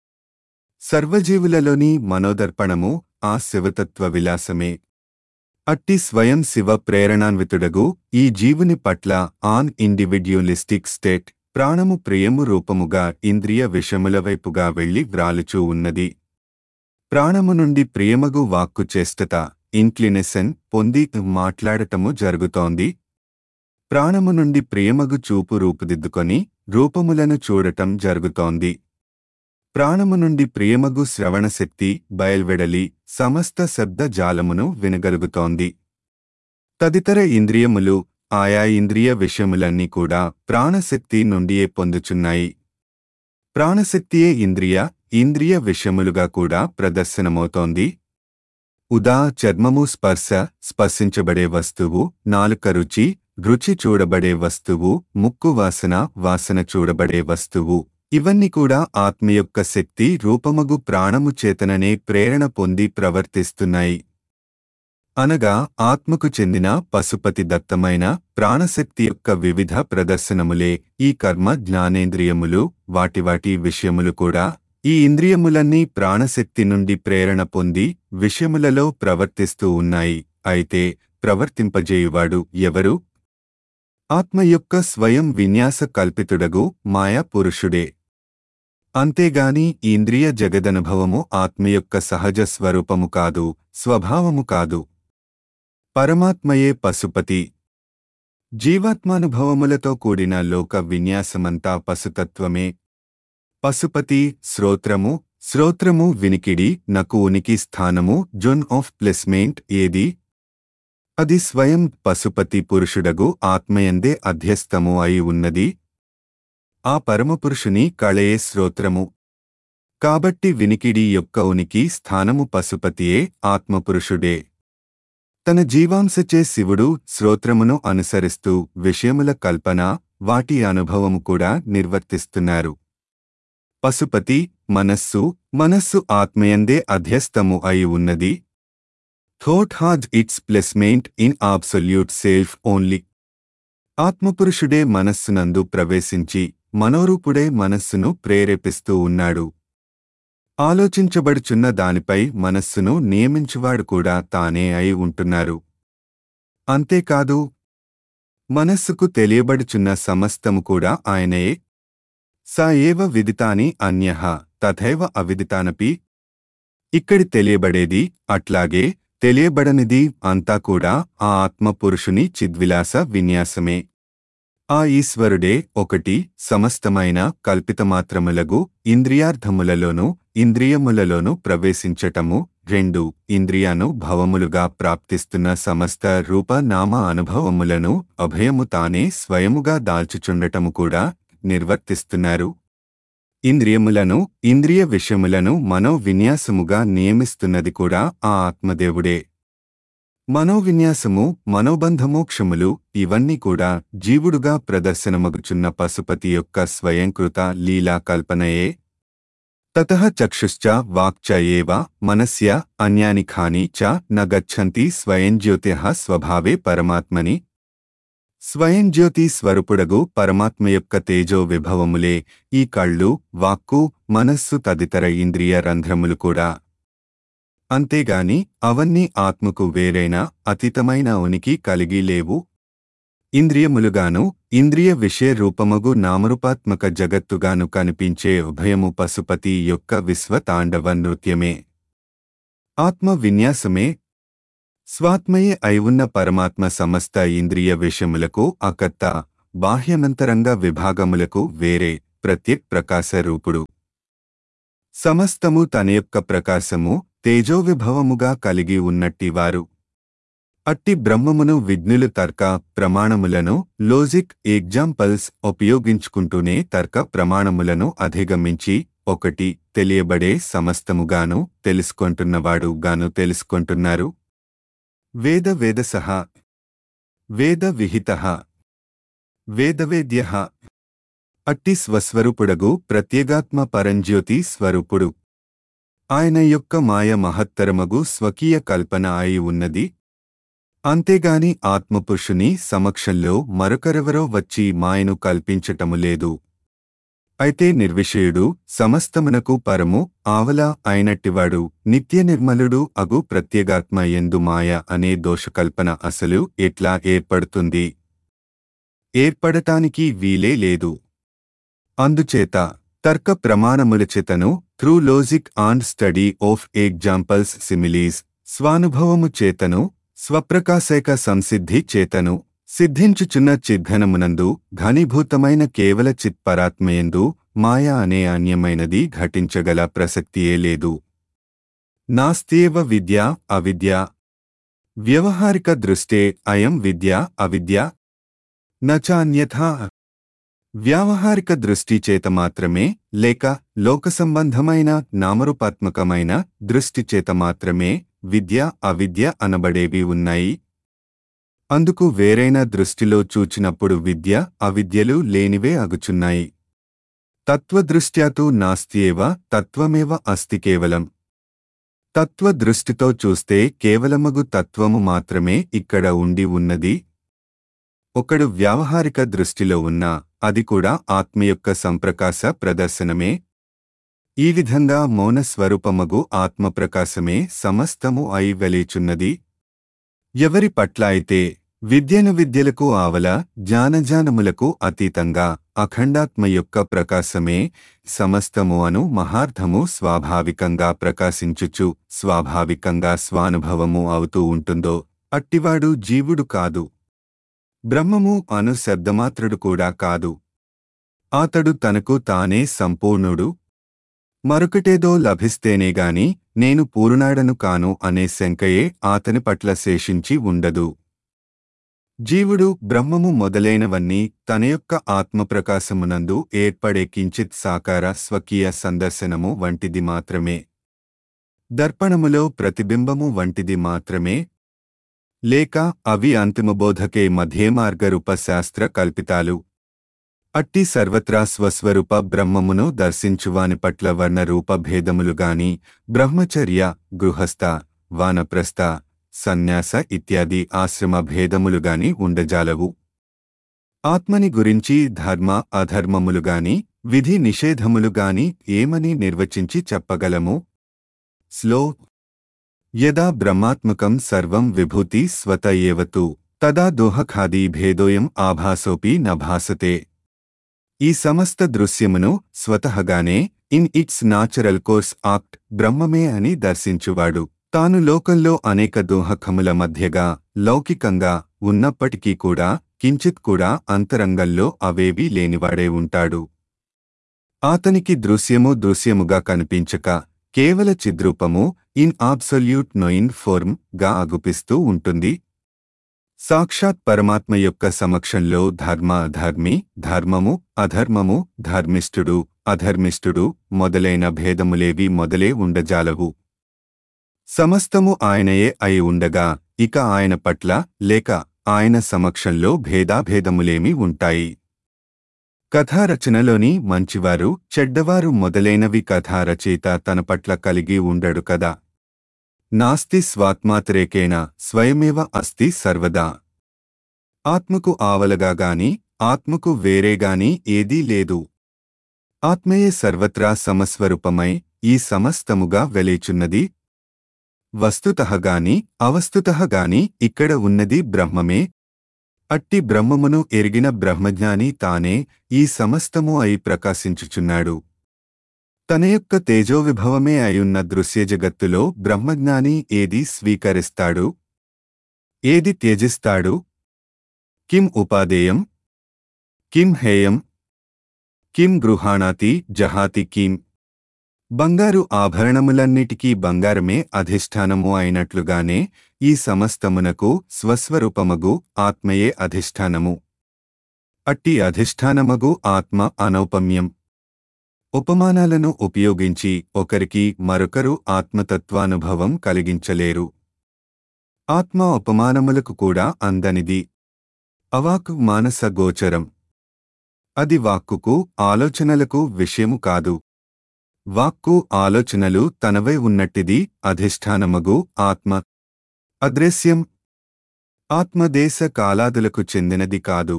సర్వజీవులలోని మనోదర్పణము ఆ శివతత్వ విలాసమే అట్టి స్వయం శివ ప్రేరణాన్వితుడగు ఈ జీవుని పట్ల ఆన్ ఇండివిడ్యులిస్టిక్ స్టేట్ ప్రాణము ప్రియము రూపముగా ఇంద్రియ విషముల వైపుగా వెళ్లి వ్రాలుచూ ఉన్నది ప్రాణము నుండి ప్రియమగు వాక్కు చేష్టత ఇన్క్లినెసన్ పొంది మాట్లాడటము జరుగుతోంది ప్రాణము నుండి ప్రియమగు చూపు రూపుదిద్దుకొని రూపములను చూడటం జరుగుతోంది ప్రాణము నుండి ప్రియమగు శ్రవణశక్తి బయల్వెడలి సమస్త శబ్ద జాలమును వినగలుగుతోంది తదితర ఇంద్రియములు ఆయా ఇంద్రియ విషయములన్నీ కూడా ప్రాణశక్తి నుండియే పొందుచున్నాయి ప్రాణశక్తియే ఇంద్రియ ఇంద్రియ విషయములుగా కూడా ప్రదర్శనమవుతోంది ఉదా చర్మము స్పర్శ స్పర్శించబడే వస్తువు నాలుక రుచి రుచి చూడబడే వస్తువు ముక్కు వాసన వాసన చూడబడే వస్తువు ఇవన్నీ కూడా ఆత్మ యొక్క శక్తి రూపమగు ప్రాణము చేతననే ప్రేరణ పొంది ప్రవర్తిస్తున్నాయి అనగా ఆత్మకు చెందిన పశుపతి దత్తమైన ప్రాణశక్తి యొక్క వివిధ ప్రదర్శనములే ఈ కర్మ జ్ఞానేంద్రియములు వాటి వాటి విషయములు కూడా ఈ ఇంద్రియములన్నీ ప్రాణశక్తి నుండి ప్రేరణ పొంది విషయములలో ప్రవర్తిస్తూ ఉన్నాయి అయితే ప్రవర్తింపజేయువాడు ఎవరు ఆత్మ యొక్క స్వయం విన్యాస కల్పితుడగు మాయా పురుషుడే అంతేగాని ఇంద్రియ జగదనుభవము ఆత్మ యొక్క సహజ స్వరూపము కాదు స్వభావము కాదు పరమాత్మయే పశుపతి జీవాత్మానుభవములతో కూడిన లోక విన్యాసమంతా పశుతత్వమే పశుపతి శ్రోత్రము శ్రోత్రము వినికిడి నకు ఉనికి స్థానము జొన్ ఆఫ్ ప్లేస్మెంట్ ఏది అది స్వయం పశుపతి పురుషుడగు ఆత్మయందే అధ్యస్థము అయి ఉన్నది ఆ పరమపురుషుని కళయే శ్రోత్రము కాబట్టి వినికిడి యొక్క ఉనికి స్థానము పశుపతియే ఆత్మపురుషుడే తన జీవాంశచే శివుడు శ్రోత్రమును అనుసరిస్తూ విషయముల కల్పన వాటి అనుభవము కూడా నిర్వర్తిస్తున్నారు పశుపతి మనస్సు మనస్సు ఆత్మయందే అధ్యస్థము అయి ఉన్నది thought has its placement in absolute self only ఆత్మపురుషుడే మనస్సునందు ప్రవేశించి మనోరూపుడే మనస్సును ప్రేరేపిస్తూ ఉన్నాడు ఆలోచించబడుచున్న దానిపై మనస్సును నియమించువాడు కూడా తానే అయి ఉంటున్నారు అంతేకాదు మనస్సుకు తెలియబడుచున్న సమస్తము కూడా ఆయనయే స ఏవ విదితాని అన్యః తథైవ అవిదితానపి ఇక్కడి తెలియబడేది అట్లాగే తెలియబడనిది అంతా కూడా ఆ ఆత్మపురుషుని చిద్విలాస విన్యాసమే ఆ ఈశ్వరుడే ఒకటి సమస్తమైన కల్పితమాత్రములగు ఇంద్రియార్థములలోనూ ఇంద్రియములలోనూ ప్రవేశించటము రెండు ఇంద్రియాను భవములుగా ప్రాప్తిస్తున్న సమస్త రూప నామ అనుభవములను అభయము తానే స్వయముగా దాల్చుచుండటము కూడా నిర్వర్తిస్తున్నారు ఇంద్రియములను ఇంద్రియ విషయములను మనో విన్యాసముగా నియమిస్తున్నది కూడా ఆ ఆత్మదేవుడే మనోవిన్యాసము మనోబంధమోక్షములు ఇవన్నీ కూడా జీవుడుగా ప్రదర్శనమగుచున్న పశుపతి యొక్క స్వయంకృత లీలా కల్పనయే తత చక్షుశ్చ వాక్చ ఏవ మనస్య అన్యాని ఖాని చ న గచ్చంతి స్వయంజ్యోతిః స్వభావే పరమాత్మని స్వయంజ్యోతి స్వరూపుడగు పరమాత్మ యొక్క తేజో విభవములే ఈ కళ్ళు వాక్కు మనస్సు తదితర ఇంద్రియ రంధ్రములు కూడా అంతేగాని అవన్నీ ఆత్మకు వేరైన అతీతమైన ఉనికి కలిగి లేవు ఇంద్రియములుగాను ఇంద్రియ విషయ రూపమగు నామరూపాత్మక జగత్తుగాను కనిపించే ఉభయము పశుపతి యొక్క విశ్వతాండవ నృత్యమే ఆత్మ విన్యాసమే స్వాత్మయే అయి ఉన్న పరమాత్మ సమస్త ఇంద్రియ విషయములకు అకర్త బాహ్యమంతరంగ విభాగములకు వేరే ప్రత్యక్ ప్రకాశ రూపుడు సమస్తము తన యొక్క ప్రకాశము తేజోవిభవముగా కలిగి ఉన్నట్టివారు అట్టి బ్రహ్మమును విజ్ఞులు తర్క ప్రమాణములను లోజిక్ ఎగ్జాంపల్స్ ఉపయోగించుకుంటూనే తర్క ప్రమాణములను అధిగమించి ఒకటి తెలియబడే సమస్తముగాను తెలుసుకొంటున్నవాడు గాను తెలుసుకొంటున్నారు వేద వేదసహ వేద విహిత వేదవేద్య అట్టి స్వస్వరూపుడగు ప్రత్యేగాత్మ పరంజ్యోతి స్వరూపుడు ఆయన యొక్క మాయ మహత్తరమగు స్వకీయ కల్పన అయి ఉన్నది అంతేగాని ఆత్మపురుషుని సమక్షంలో మరొకరెవరో వచ్చి మాయను కల్పించటము లేదు అయితే నిర్విషయుడు సమస్తమునకు పరము ఆవల అయినట్టివాడు నిత్య నిర్మలుడు అగు ప్రత్యేగాత్మ ఎందు మాయ అనే దోషకల్పన అసలు ఎట్లా ఏర్పడుతుంది ఏర్పడటానికి వీలే లేదు అందుచేత తర్క ప్రమాణముల చేతను through logic and study of examples similes స్వానుభవము చేతను స్వప్రకాశైక సంసిద్ధి చేతను సిద్ధించుచున్న చిద్ఘనమునందు ఘనీభూతమైన కేవల చిత్పరాత్మయందు మాయ అనే అన్యమైనది ఘటించగల ప్రసక్తియే లేదు నాస్త్యేవ విద్య అవిద్య వ్యవహారిక దృష్టే అయం విద్య అవిద్య నచాన్యథా వ్యావహారిక దృష్టి చేత మాత్రమే లేక లోక సంబంధమైన నామరూపాత్మకమైన దృష్టి చేత మాత్రమే విద్య అవిద్య అనబడేవి ఉన్నాయి అందుకు వేరైన దృష్టిలో చూచినప్పుడు విద్య అవిద్యలు లేనివే అగుచున్నాయి తత్వదృష్ట్యాతు నాస్త్యేవ తత్వమేవ అస్తి కేవలం తత్వదృష్టితో చూస్తే కేవలమగు తత్వము మాత్రమే ఇక్కడ ఉండి ఉన్నది ఒకడు వ్యావహారిక దృష్టిలో ఉన్నా అది కూడా ఆత్మ యొక్క సంప్రకాశ ప్రదర్శనమే ఈ విధంగా మౌన స్వరూపమగు ఆత్మప్రకాశమే సమస్తము అయి వెలీచున్నది ఎవరి పట్ల అయితే విద్యను విద్యలకు ఆవల జ్ఞానజానములకు అతీతంగా అఖండాత్మ యొక్క ప్రకాశమే సమస్తము అను మహార్థము స్వాభావికంగా ప్రకాశించుచు స్వాభావికంగా స్వానుభవము అవుతూ ఉంటుందో అట్టివాడు జీవుడు కాదు బ్రహ్మము అను శబ్దమాత్రుడు కూడా కాదు అతడు తనకు తానే సంపూర్ణుడు మరొకటేదో లభిస్తేనేగాని నేను పూర్ణాడను కాను అనే శంకయే అతని పట్ల శేషించి ఉండదు జీవుడు బ్రహ్మము మొదలైనవన్నీ తన యొక్క ఆత్మప్రకాశమునందు ఏర్పడే కించిత్ సాకార స్వకీయ సందర్శనము వంటిది మాత్రమే దర్పణములో ప్రతిబింబము వంటిది మాత్రమే లేక అవి అంతిమబోధకే మధ్యేమార్గరూప శాస్త్ర కల్పితాలు అట్టి సర్వత్రా స్వస్వరూప బ్రహ్మమును దర్శించువాని పట్ల వర్ణరూప భేదములుగాని బ్రహ్మచర్య గృహస్థ వానప్రస్థ సన్యాస ఇత్యాది ఆశ్రమ భేదములుగాని ఉండజాలవు ఆత్మని గురించి ధర్మ అధర్మములుగాని విధి నిషేధములుగాని ఏమని నిర్వచించి చెప్పగలము స్లో యదా బ్రహ్మాత్మకం సర్వం విభూతి స్వత ఏవతు తదా దోహఖాదీ భేదోయం ఆభాసోపి నభాసతే ఈ సమస్త దృశ్యమును స్వతహగానే in its natural course act బ్రహ్మమే అని దర్శించువాడు తాను లోకంలో అనేక దోహకముల మధ్యగా లౌకికంగా ఉన్నప్పటికీ కూడా కించిత్ కూడా అంతరంగంలో అవేవీ లేనివాడే ఉంటాడు ఆతనికి దృశ్యము దృశ్యముగా కనిపించక కేవల చిద్రూపము ఇన్ ఆబ్సొల్యూట్ నొయిన్ ఫోర్మ్ గా అగుపిస్తూ ఉంటుంది సాక్షాత్ పరమాత్మ యొక్క సమక్షంలో ధర్మ అధర్మి ధర్మము అధర్మము ధర్మిష్ఠుడు అధర్మిష్ఠుడు మొదలైన భేదములేవి మొదలే ఉండజాలవు సమస్తము ఆయనయే అయి ఉండగా ఇక ఆయన పట్ల లేక ఆయన సమక్షంలో భేదాభేదములేమి ఉంటాయి కథారచనలోని మంచివారు చెడ్డవారు మొదలైనవి కథారచయిత తన పట్ల కలిగి ఉండడు కదా నాస్తి స్వాత్మాత్రేకేణ స్వయమేవ అస్తి సర్వదా ఆత్మకు ఆవలగా గాని ఆత్మకు వేరేగాని ఏదీ లేదు ఆత్మయే సర్వత్రా సమస్వరూపమై ఈ సమస్తముగా వెలేచున్నది వస్తుతహగాని అవస్తుతహగాని ఇక్కడ ఉన్నది బ్రహ్మమే అట్టి బ్రహ్మమును ఎరిగిన బ్రహ్మజ్ఞాని తానే ఈ సమస్తము అయి ప్రకాశించుచున్నాడు తన యొక్క తేజోవిభవమే అయున్న దృశ్య జగత్తులో బ్రహ్మజ్ఞాని ఏది స్వీకరిస్తాడు ఏది త్యజిస్తాడు కిం ఉపాదేయం కిం హేయం కిం గృహాణాతి జహాతి కిం బంగారు ఆభరణములన్నిటికీ బంగారమే అధిష్టానము అయినట్లుగానే ఈ సమస్తమునకు స్వస్వరూపమగు ఆత్మయే అధిష్టానము అట్టి అధిష్టానమగు ఆత్మ అనౌపమ్యం ఉపమానాలను ఉపయోగించి ఒకరికి మరొకరు ఆత్మతత్వానుభవం కలిగించలేరు ఆత్మ ఉపమానములకు కూడా అందనిది అవాకు మానస గోచరం అది వాక్కుకు ఆలోచనలకు విషయము కాదు వాక్కు ఆలోచనలు తనవై ఉన్నట్టిది అధిష్టానమగు ఆత్మ అదృశ్యం ఆత్మదేశ కాలాదులకు చెందినది కాదు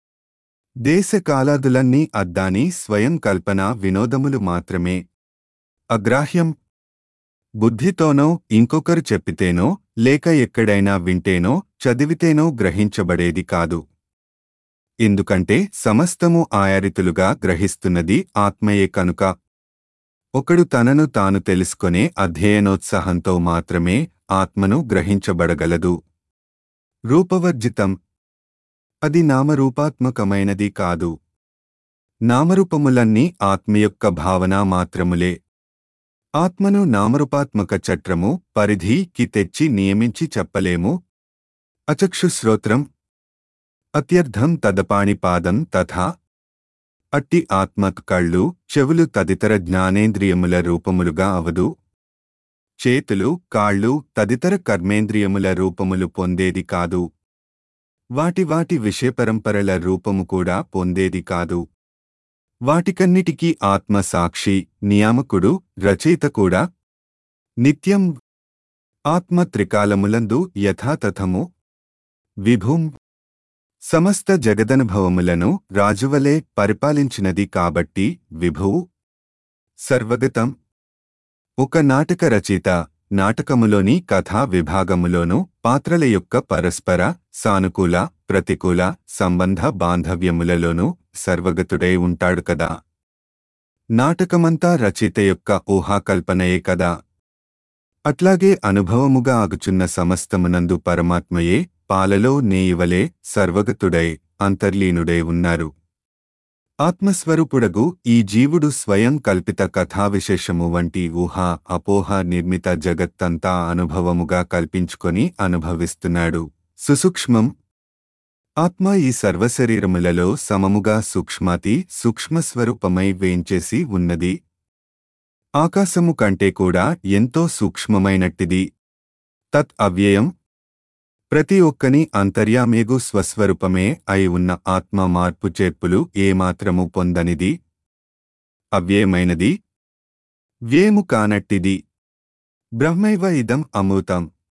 దేశ కాలాదులన్నీ అద్దాని స్వయం కల్పన వినోదములు మాత్రమే అగ్రాహ్యం బుద్ధితోనో ఇంకొకరు చెప్పితేనో లేక ఎక్కడైనా వింటేనో చదివితేనో గ్రహించబడేది కాదు ఎందుకంటే సమస్తము ఆయారితులుగా గ్రహిస్తున్నది ఆత్మయే కనుక ఒకడు తనను తాను తెలుసుకొనే అధ్యయనోత్సాహంతో మాత్రమే ఆత్మను గ్రహించబడగలదు రూపవర్జితం అది నామరూపాత్మకమైనది కాదు నామరూపములన్నీ ఆత్మ యొక్క భావన మాత్రములే ఆత్మను నామరూపాత్మక చట్రము పరిధికి తెచ్చి నియమించి చెప్పలేము అచక్షుశ్రోత్రం అత్యర్థం తదపాణిపాదం తథా అట్టి ఆత్మ కళ్ళు చెవులు తదితర జ్ఞానేంద్రియముల రూపములుగా అవదు చేతులు కాళ్ళు తదితర కర్మేంద్రియముల రూపములు పొందేది కాదు వాటి వాటి విషయపరంపరల రూపము కూడా పొందేది కాదు వాటికన్నిటికీ ఆత్మ సాక్షి నియామకుడు రచయిత కూడా నిత్యం ఆత్మ త్రికాలములందు యథాతథము విభుం సమస్త జగదనుభవములను రాజువలే పరిపాలించినది కాబట్టి విభువు సర్వగతం ఒక నాటక రచయిత నాటకములోని కథా విభాగములోను పాత్రల యొక్క పరస్పర సానుకూల ప్రతికూల సంబంధ బాంధవ్యములలోనూ సర్వగతుడై ఉంటాడు కదా నాటకమంతా రచయిత యొక్క ఊహాకల్పనయే కదా అట్లాగే అనుభవముగా ఆగుచున్న సమస్తమునందు పరమాత్మయే పాలలో నేయివలే సర్వగతుడై అంతర్లీనుడై ఉన్నారు ఆత్మస్వరూపుడగు ఈ జీవుడు స్వయం కల్పిత కథావిశేషము వంటి ఊహ అపోహ నిర్మిత జగత్తంతా అనుభవముగా కల్పించుకొని అనుభవిస్తున్నాడు సుసూక్ష్మం ఆత్మ ఈ సర్వశరీరములలో సమముగా సూక్ష్మాతి సూక్ష్మస్వరూపమై వేంచేసి ఉన్నది ఆకాశము కంటే కూడా ఎంతో సూక్ష్మమైనట్టిది తత్ అవ్యయం ప్రతి ఒక్కని అంతర్యామేగు స్వస్వరూపమే అయి ఉన్న ఆత్మ మార్పు చేర్పులు ఏమాత్రము పొందనిది అవ్యయమైనది వ్యయము కానట్టిది బ్రహ్మైవ ఇదం అమృతం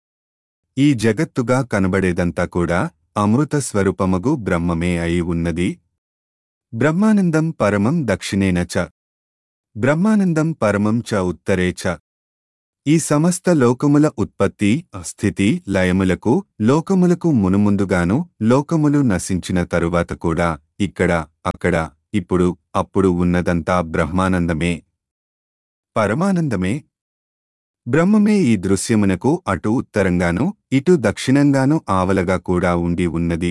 ఈ జగత్తుగా కనబడేదంతా కూడా అమృత స్వరూపమగు బ్రహ్మమే అయి ఉన్నది బ్రహ్మానందం పరమం దక్షిణేన చ బ్రహ్మానందం పరమం చ ఉత్తరే చ ఈ సమస్త లోకముల ఉత్పత్తి స్థితి లయములకు లోకములకు మునుముందుగాను లోకములు నశించిన తరువాత కూడా ఇక్కడ అక్కడ ఇప్పుడు అప్పుడు ఉన్నదంతా బ్రహ్మానందమే పరమానందమే బ్రహ్మమే ఈ దృశ్యమునకు అటు ఉత్తరంగాను ఇటు దక్షిణంగాను ఆవలగా కూడా ఉండి ఉన్నది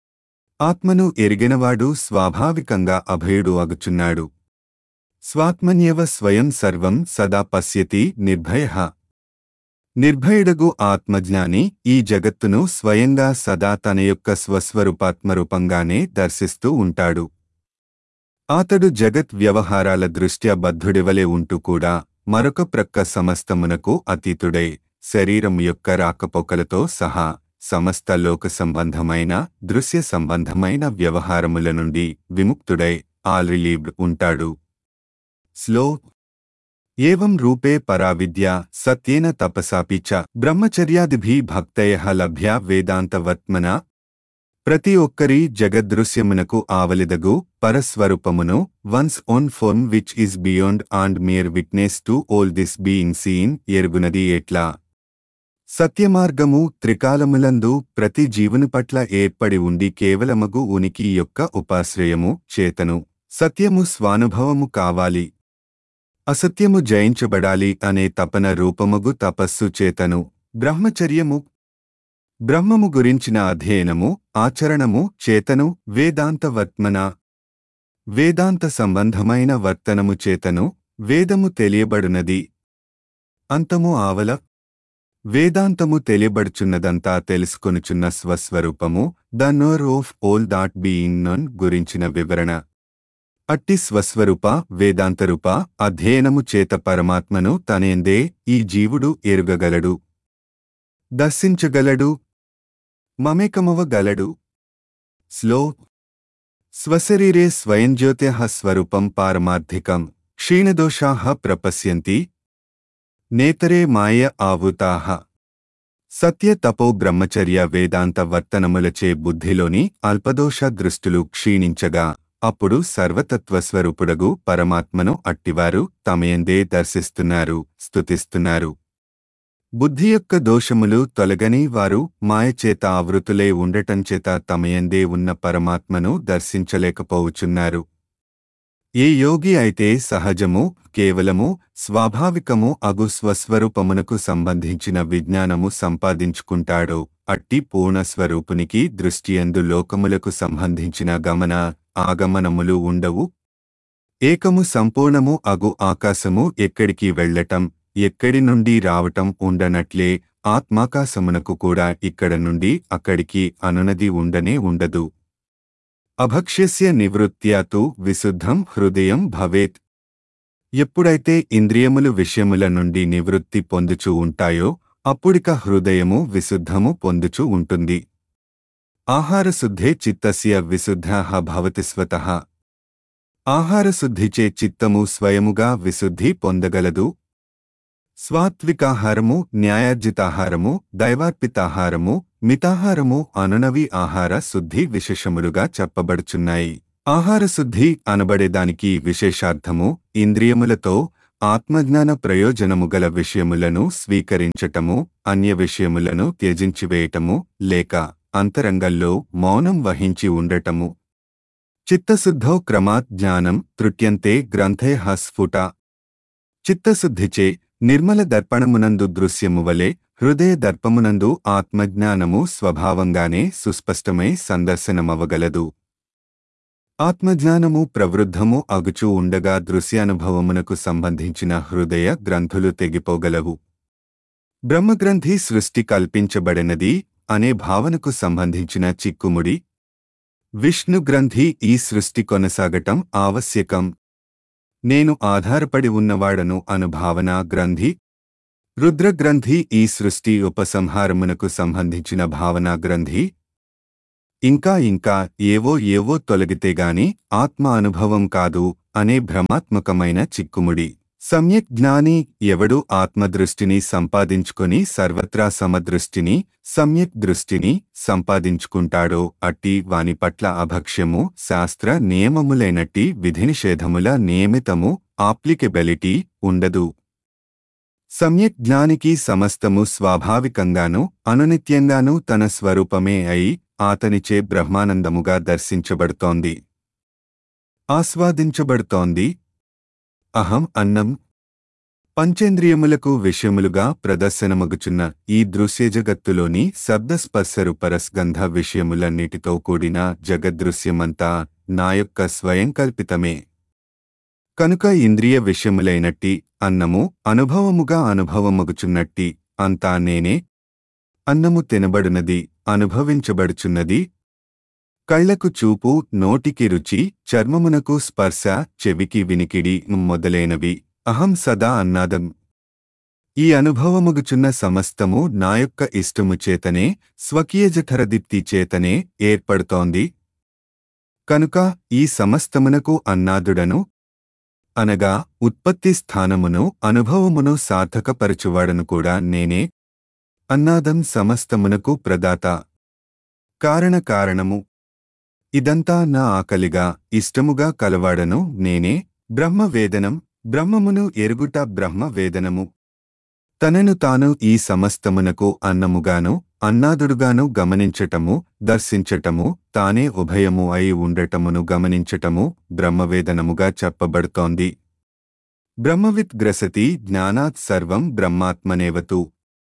ఆత్మను ఎరిగినవాడు స్వాభావికంగా అభయుడు అగుచున్నాడు స్వాత్మన్యవ స్వయం సర్వం సదా పశ్యతి నిర్భయ నిర్భయుడగు ఆత్మజ్ఞాని ఈ జగత్తును స్వయంగా సదా తన యొక్క స్వస్వరూపాత్మరూపంగానే దర్శిస్తూ ఉంటాడు అతడు జగత్ వ్యవహారాల దృష్ట్యా బద్ధుడివలే ఉంటూ కూడా మరొక ప్రక్క సమస్తమునకు అతీతుడై శరీరం యొక్క రాకపోకలతో సహా సమస్త లోక సంబంధమైన దృశ్య సంబంధమైన వ్యవహారముల నుండి విముక్తుడై ఆల్రిలీవ్డ్ ఉంటాడు స్లో ఏవం రూపే పరావిద్య సత్యేన తపసాపి చ బ్రహ్మచర్యాదిభి భక్తయ లభ్య వేదాంతవత్మన ప్రతి ఒక్కరి జగదృశ్యమునకు ఆవలిదగు పరస్వరూపమును one's own form which is beyond and mere witness to all this being seen ఎరుగునది ఎట్లా సత్యమార్గము త్రికాలములందు ప్రతి జీవుని పట్ల ఏర్పడి ఉండి కేవలమగు ఉనికి యొక్క ఉపాశ్రయము చేతను సత్యము స్వానుభవము కావాలి అసత్యము జయించబడాలి అనే తపన రూపమగు తపస్సు చేతను బ్రహ్మచర్యము బ్రహ్మము గురించిన అధ్యయనము ఆచరణము చేతను వేదాంత వర్త్మన వేదాంత సంబంధమైన వర్తనము చేతను వేదము తెలియబడునది అంతము ఆవల వేదాంతము తెలియబడుచున్నదంతా తెలుసుకొనుచున్న స్వస్వరూపము the knower of all that being known గురించిన వివరణ అట్టి స్వస్వరూప వేదాంతరూప అధ్యయనము చేత పరమాత్మను తనేందే ఈ జీవుడు ఎరుగగలడు దర్శించగలడు మమేకమవగలడు స్లో స్వశరీరే స్వయంజ్యోత్య స్వరూపం పారమార్థికం క్షీణదోషా ప్రపశ్యంతి నేతరే మాయ ఆవుతాహ సత్య తపో బ్రహ్మచర్య వేదాంత వర్తనములచే బుద్ధిలోని అల్పదోష దృష్టులు క్షీణించగా అప్పుడు సర్వతత్వస్వరూపుడగు పరమాత్మను అట్టివారు తమయందే దర్శిస్తున్నారు స్తుతిస్తున్నారు బుద్ధి యొక్క దోషములు తొలగని వారు మాయచేత ఆవృతులై ఉండటంచేత తమయందే ఉన్న పరమాత్మను దర్శించలేకపోవచున్నారు ఏ యోగి అయితే సహజము కేవలము స్వాభావికము అగు స్వస్వరూపమునకు సంబంధించిన విజ్ఞానము సంపాదించుకుంటాడో అట్టి పూర్ణస్వరూపునికి దృష్టియందు లోకములకు సంబంధించిన గమన ఆగమనములు ఉండవు ఏకము సంపూర్ణము అగు ఆకాశము ఎక్కడికి వెళ్ళటం ఎక్కడి నుండి రావటం ఉండనట్లే ఆత్మాకాశమునకు కూడా ఇక్కడ నుండి అక్కడికి అనునది ఉండనే ఉండదు అభక్ష్యస్య నివృత్త్యా తు విశుద్ధం హృదయం భవేత్ ఎప్పుడైతే ఇంద్రియములు విషయముల నుండి నివృత్తి పొందుచూ ఉంటాయో అప్పుడిక హృదయము విశుద్ధము పొందుచూ ఉంటుంది ఆహారశుద్ధే చిత్తస్య విశుద్ధః భవతి స్వతః ఆహారశుద్ధిచే చిత్తము స్వయముగా విశుద్ధి పొందగలదు స్వాత్వికాహారము న్యాయార్జితాహారము దైవార్పితాహారము మితాహారము అనునవి ఆహార శుద్ధి విశేషములుగా చెప్పబడుచున్నాయి ఆహారశుద్ధి అనబడేదానికి విశేషార్థము ఇంద్రియములతో ఆత్మజ్ఞాన ప్రయోజనము గల విషయములను స్వీకరించటము అన్య విషయములను త్యజించివేయటము లేక అంతరంగంలో మౌనం వహించి ఉండటము చిత్తశుద్ధౌ క్రమాత్ జ్ఞానం తృట్యంతే గ్రంథే స్ఫుట చిత్తశుద్ధిచే నిర్మల దర్పణమునందు దృశ్యము వలె హృదయ దర్పమునందు ఆత్మజ్ఞానము స్వభావంగానే సుస్పష్టమై సందర్శనమవగలదు ఆత్మజ్ఞానము ప్రవృద్ధము అగుచూ ఉండగా దృశ్యానుభవమునకు సంబంధించిన హృదయ గ్రంథులు తెగిపోగలవు బ్రహ్మగ్రంథి సృష్టి కల్పించబడినది అనే భావనకు సంబంధించిన చిక్కుముడి విష్ణు గ్రంథి ఈ సృష్టి కొనసాగటం ఆవశ్యకం నేను ఆధారపడి ఉన్నవాడను అనుభావన గ్రంథి రుద్రగ్రంథి ఈ సృష్టి ఉపసంహారమునకు సంబంధించిన భావనా గ్రంథి ఇంకా ఇంకా ఏవో ఏవో తొలగితేగాని ఆత్మ అనుభవం కాదు అనే భ్రమాత్మకమైన చిక్కుముడి సమ్యక్ జ్ఞాని ఎవడు ఆత్మదృష్టిని సంపాదించుకొని సర్వత్రా సమదృష్టిని సమ్యక్ దృష్టిని సంపాదించుకుంటాడో అట్టి వాని పట్ల అభక్ష్యము శాస్త్ర నియమములైనట్టి విధినిషేధముల నియమితము ఆప్లికెబిలిటీ ఉండదు సమ్యక్ జ్ఞానికి సమస్తము స్వాభావికంగానూ అనునిత్యంగానూ తన స్వరూపమే అయి ఆతనిచే బ్రహ్మానందముగా దర్శించబడుతోంది ఆస్వాదించబడుతోంది అహం అన్నం పంచేంద్రియములకు విషయములుగా ప్రదర్శనమగుచున్న ఈ దృశ్యజగత్తులోని శబ్దస్పర్శరుపరస్గంధ విషయములన్నిటితో కూడిన జగద్దృశ్యమంతా నా యొక్క స్వయంకల్పితమే కనుక ఇంద్రియ విషయములైనట్టి అన్నము అనుభవముగా అనుభవమగుచున్నట్టి అంతా నేనే అన్నము తినబడునది అనుభవించబడుచున్నది కళ్లకు చూపు నోటికి రుచి చర్మమునకు స్పర్శ చెవికి వినికిడి మొదలైనవి అహం సదా అన్నాదం ఈ అనుభవముగుచున్న సమస్తము నా యొక్క ఇష్టము చేతనే స్వకీయజఠరదీప్తి చేతనే ఏర్పడుతోంది కనుక ఈ సమస్తమునకు అన్నాదుడను అనగా ఉత్పత్తి స్థానమును అనుభవమును సార్థకపరచువాడను కూడా నేనే అన్నాదం సమస్తమునకు ప్రదాత కారణ కారణము ఇదంతా నా ఆకలిగా ఇష్టముగా కలవాడను నేనే బ్రహ్మవేదనం బ్రహ్మమును ఎరుగుట బ్రహ్మవేదనము తనను తాను ఈ సమస్తమునకు అన్నముగాను అన్నాదుడుగాను గమనించటము దర్శించటము తానే ఉభయము అయి ఉండటమును గమనించటము బ్రహ్మవేదనముగా చెప్పబడుతోంది బ్రహ్మవిత్ గ్రసతి జ్ఞానాత్ సర్వం బ్రహ్మాత్మనేవతు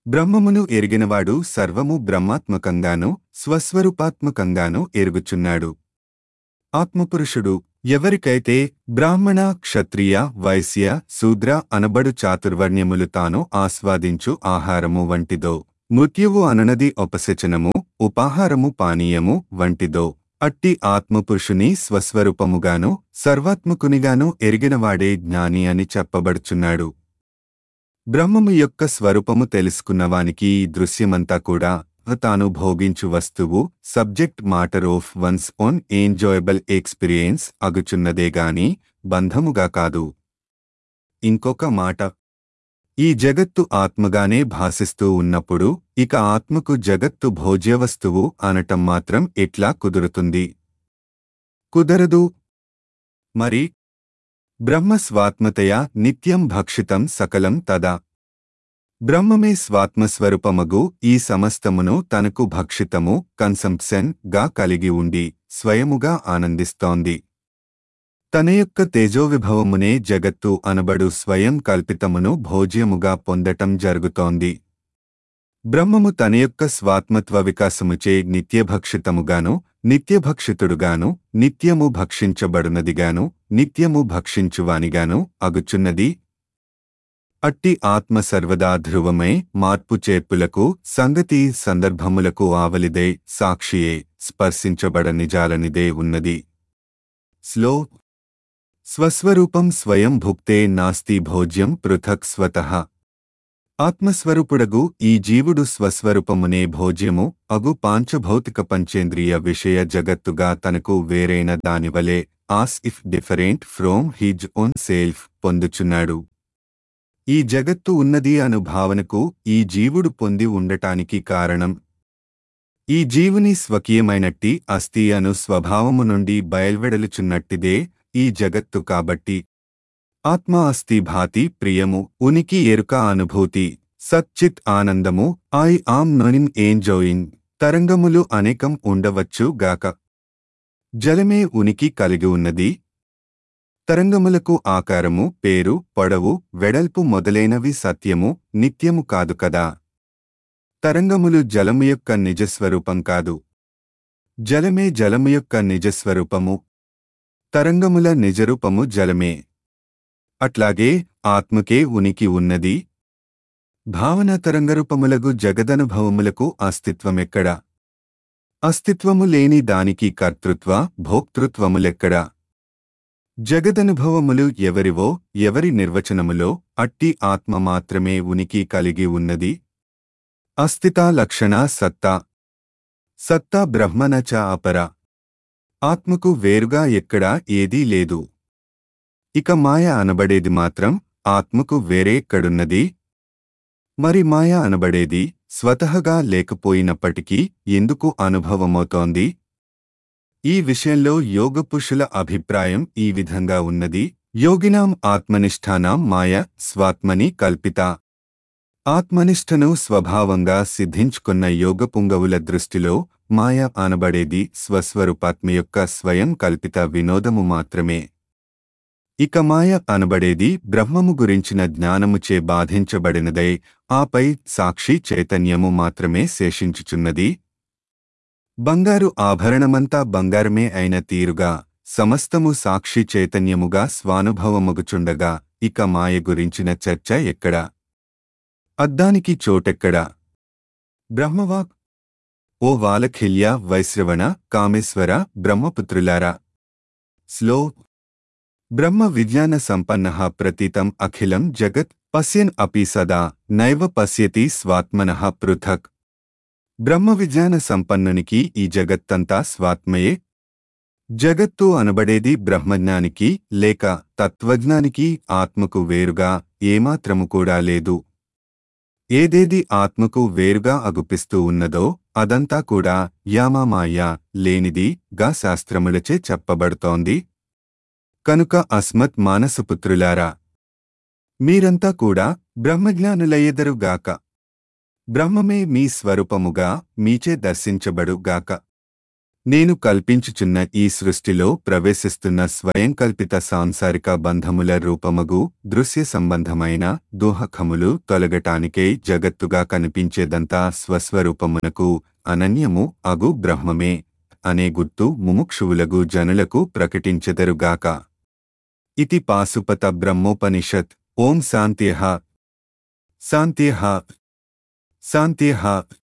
బ్రహ్మమును ఎరిగినవాడు సర్వము బ్రహ్మాత్మకంగాను స్వస్వరూపాత్మకంగాను ఎరుగుచున్నాడు ఆత్మపురుషుడు ఎవరికైతే బ్రాహ్మణ క్షత్రియ వైశ్య శూద్ర అనబడు చాతుర్వర్ణ్యములు తాను ఆస్వాదించు ఆహారము వంటిదో మృత్యువు అననది ఉపసచనము ఉపాహారము పానీయము వంటిదో అట్టి ఆత్మపురుషుని స్వస్వరూపముగాను సర్వాత్మకునిగాను ఎరిగినవాడే జ్ఞాని అని చెప్పబడుచున్నాడు బ్రహ్మము యొక్క స్వరూపము తెలుసుకున్నవానికి ఈ దృశ్యమంతా కూడా తాను భోగించు వస్తువు subject matter of one's own enjoyable experience అగుచున్నదే గాని బంధముగా కాదు ఇంకొక మాట ఈ జగత్తు ఆత్మగానే భాసిస్తూ ఉన్నప్పుడు ఇక ఆత్మకు జగత్తు భోజ్యవస్తువు అనటం మాత్రం ఎట్లా కుదురుతుంది కుదరదు మరి బ్రహ్మ స్వాత్మతయా నిత్యం భక్షితం సకలం తదా బ్రహ్మమే స్వాత్మస్వరూపమగు ఈ సమస్తమును తనకు భక్షితము కన్సంప్షన్ గా కలిగి ఉండి స్వయముగా ఆనందిస్తోంది తన యొక్క తేజోవిభవమునే జగత్తు అనబడు స్వయం కల్పితమును భోజ్యముగా పొందటం జరుగుతోంది బ్రహ్మము తన యొక్క స్వాత్మత్వ వికాసముచే నిత్యభక్షితముగాను నిత్యభక్షితుడుగాను నిత్యము భక్షించబడునదిగాను నిత్యము భక్షించువానిగాను అగుచున్నది అట్టి ఆత్మ సర్వదా ధ్రువమై మార్పు చేర్పులకు సంగతి సందర్భములకు ఆవలిదే సాక్షియే స్పర్శించబడ నిజాలనిదే ఉన్నది స్లో స్వస్వరూపం స్వయం భుక్తే నాస్తి భోజ్యం పృథక్ స్వతః ఆత్మస్వరూపుడగు ఈ జీవుడు స్వస్వరూపమునే భోజ్యము అగు పాంచభౌతిక పంచేంద్రియ విషయ జగత్తుగా తనకు వేరైన దానివలే as if different from his own self పొందుచున్నాడు ఈ జగత్తు ఉన్నది అను భావనకు ఈ జీవుడు పొంది ఉండటానికి కారణం ఈ జీవుని స్వకీయమైనట్టి అస్థి అను స్వభావము నుండి బయల్వెడలుచున్నట్టిదే ఈ జగత్తు కాబట్టి ఆత్మ అస్థి భాతి ప్రియము ఉనికి ఎరుక అనుభూతి సచ్చిత్ ఆనందము ఐ ఆమ్ నొనిన్ ఏంజోయింగ్ తరంగములు అనేకం ఉండవచ్చు గాక జలమే ఉనికి కలిగి ఉన్నది తరంగములకు ఆకారము పేరు పొడవు వెడల్పు మొదలైనవి సత్యము నిత్యము కాదు కదా తరంగములు జలము యొక్క నిజస్వరూపం కాదు జలమే జలము యొక్క నిజస్వరూపము తరంగముల నిజరూపము జలమే అట్లాగే ఆత్మకే ఉనికి ఉన్నది భావన తరంగరూపములగు జగదనుభవములకు అస్తిత్వమెక్కడా అస్తిత్వము లేని దానికి కర్తృత్వ భోక్తృత్వములెక్కడా జగదనుభవములు ఎవరివో ఎవరి నిర్వచనములో అట్టి ఆత్మ మాత్రమే ఉనికి కలిగి ఉన్నది అస్థితా లక్షణ సత్తా సత్తా బ్రహ్మణ చ అపర ఆత్మకు వేరుగా ఎక్కడా ఏదీ లేదు ఇక మాయ అనబడేది మాత్రం ఆత్మకు వేరే ఎక్కడున్నది మరి మాయ అనబడేది స్వతహగా లేకపోయినప్పటికీ ఎందుకు అనుభవమవుతోంది ఈ విషయంలో యోగపురుషుల అభిప్రాయం ఈ విధంగా ఉన్నది యోగినాం ఆత్మనిష్టానాం మాయ స్వాత్మని కల్పిత ఆత్మనిష్టను స్వభావంగా సిద్ధించుకున్న యోగపుంగవుల దృష్టిలో మాయ అనబడేది స్వస్వరూపాత్మ యొక్క స్వయం కల్పిత వినోదము మాత్రమే ఇక మాయ అనబడేది బ్రహ్మము గురించిన జ్ఞానముచే బాధించబడినదై ఆపై సాక్షి చైతన్యము మాత్రమే శేషించుచున్నది బంగారు ఆభరణమంతా బంగారమే అయిన తీరుగా సమస్తము సాక్షి చైతన్యముగా స్వానుభవమగుచుండగా ఇక మాయ గురించిన చర్చ ఎక్కడా అద్దానికి చోటెక్కడా బ్రహ్మవాక్ ఓ వాలఖిల్య వైశ్రవణ కామేశ్వర బ్రహ్మపుత్రులారా స్లో బ్రహ్మ విజ్ఞాన సంపన్న ప్రతీతం అఖిలం జగత్ పశ్యన్ అపి సదా నైవ పశ్యతి స్వాత్మన పృథక్ బ్రహ్మ విజ్ఞాన సంపన్నునికి ఈ జగత్తంతా స్వాత్మయే జగత్తు అనబడేది బ్రహ్మజ్ఞానికి లేక తత్వజ్ఞానికి ఆత్మకు వేరుగా ఏమాత్రము కూడా లేదు ఏదేది ఆత్మకు వేరుగా అగుపిస్తూ ఉన్నదో అదంతా కూడా యామామాయ లేనిది గా శాస్త్రములచే చెప్పబడుతోంది కనుక అస్మత్ మానసపుత్రులారా మీరంతా కూడా బ్రహ్మజ్ఞానులయ్యెదరుగాక బ్రహ్మమే మీ స్వరూపముగా మీచే దర్శించబడుగాక నేను కల్పించుచున్న ఈ సృష్టిలో ప్రవేశిస్తున్న స్వయం కల్పిత సాంసారిక బంధముల రూపమగు దృశ్య సంబంధమైన దోహకములు తొలగటానికై జగత్తుగా కనిపించేదంతా స్వస్వరూపమునకు అనన్యము అగు బ్రహ్మమే అనే గుర్తు ముముక్షువులగు జనులకు ప్రకటించెదరుగాక ఇతి పాశుపత బ్రహ్మోపనిషత్ ఓం శాంత్యః శాంత్యః శాంత్యః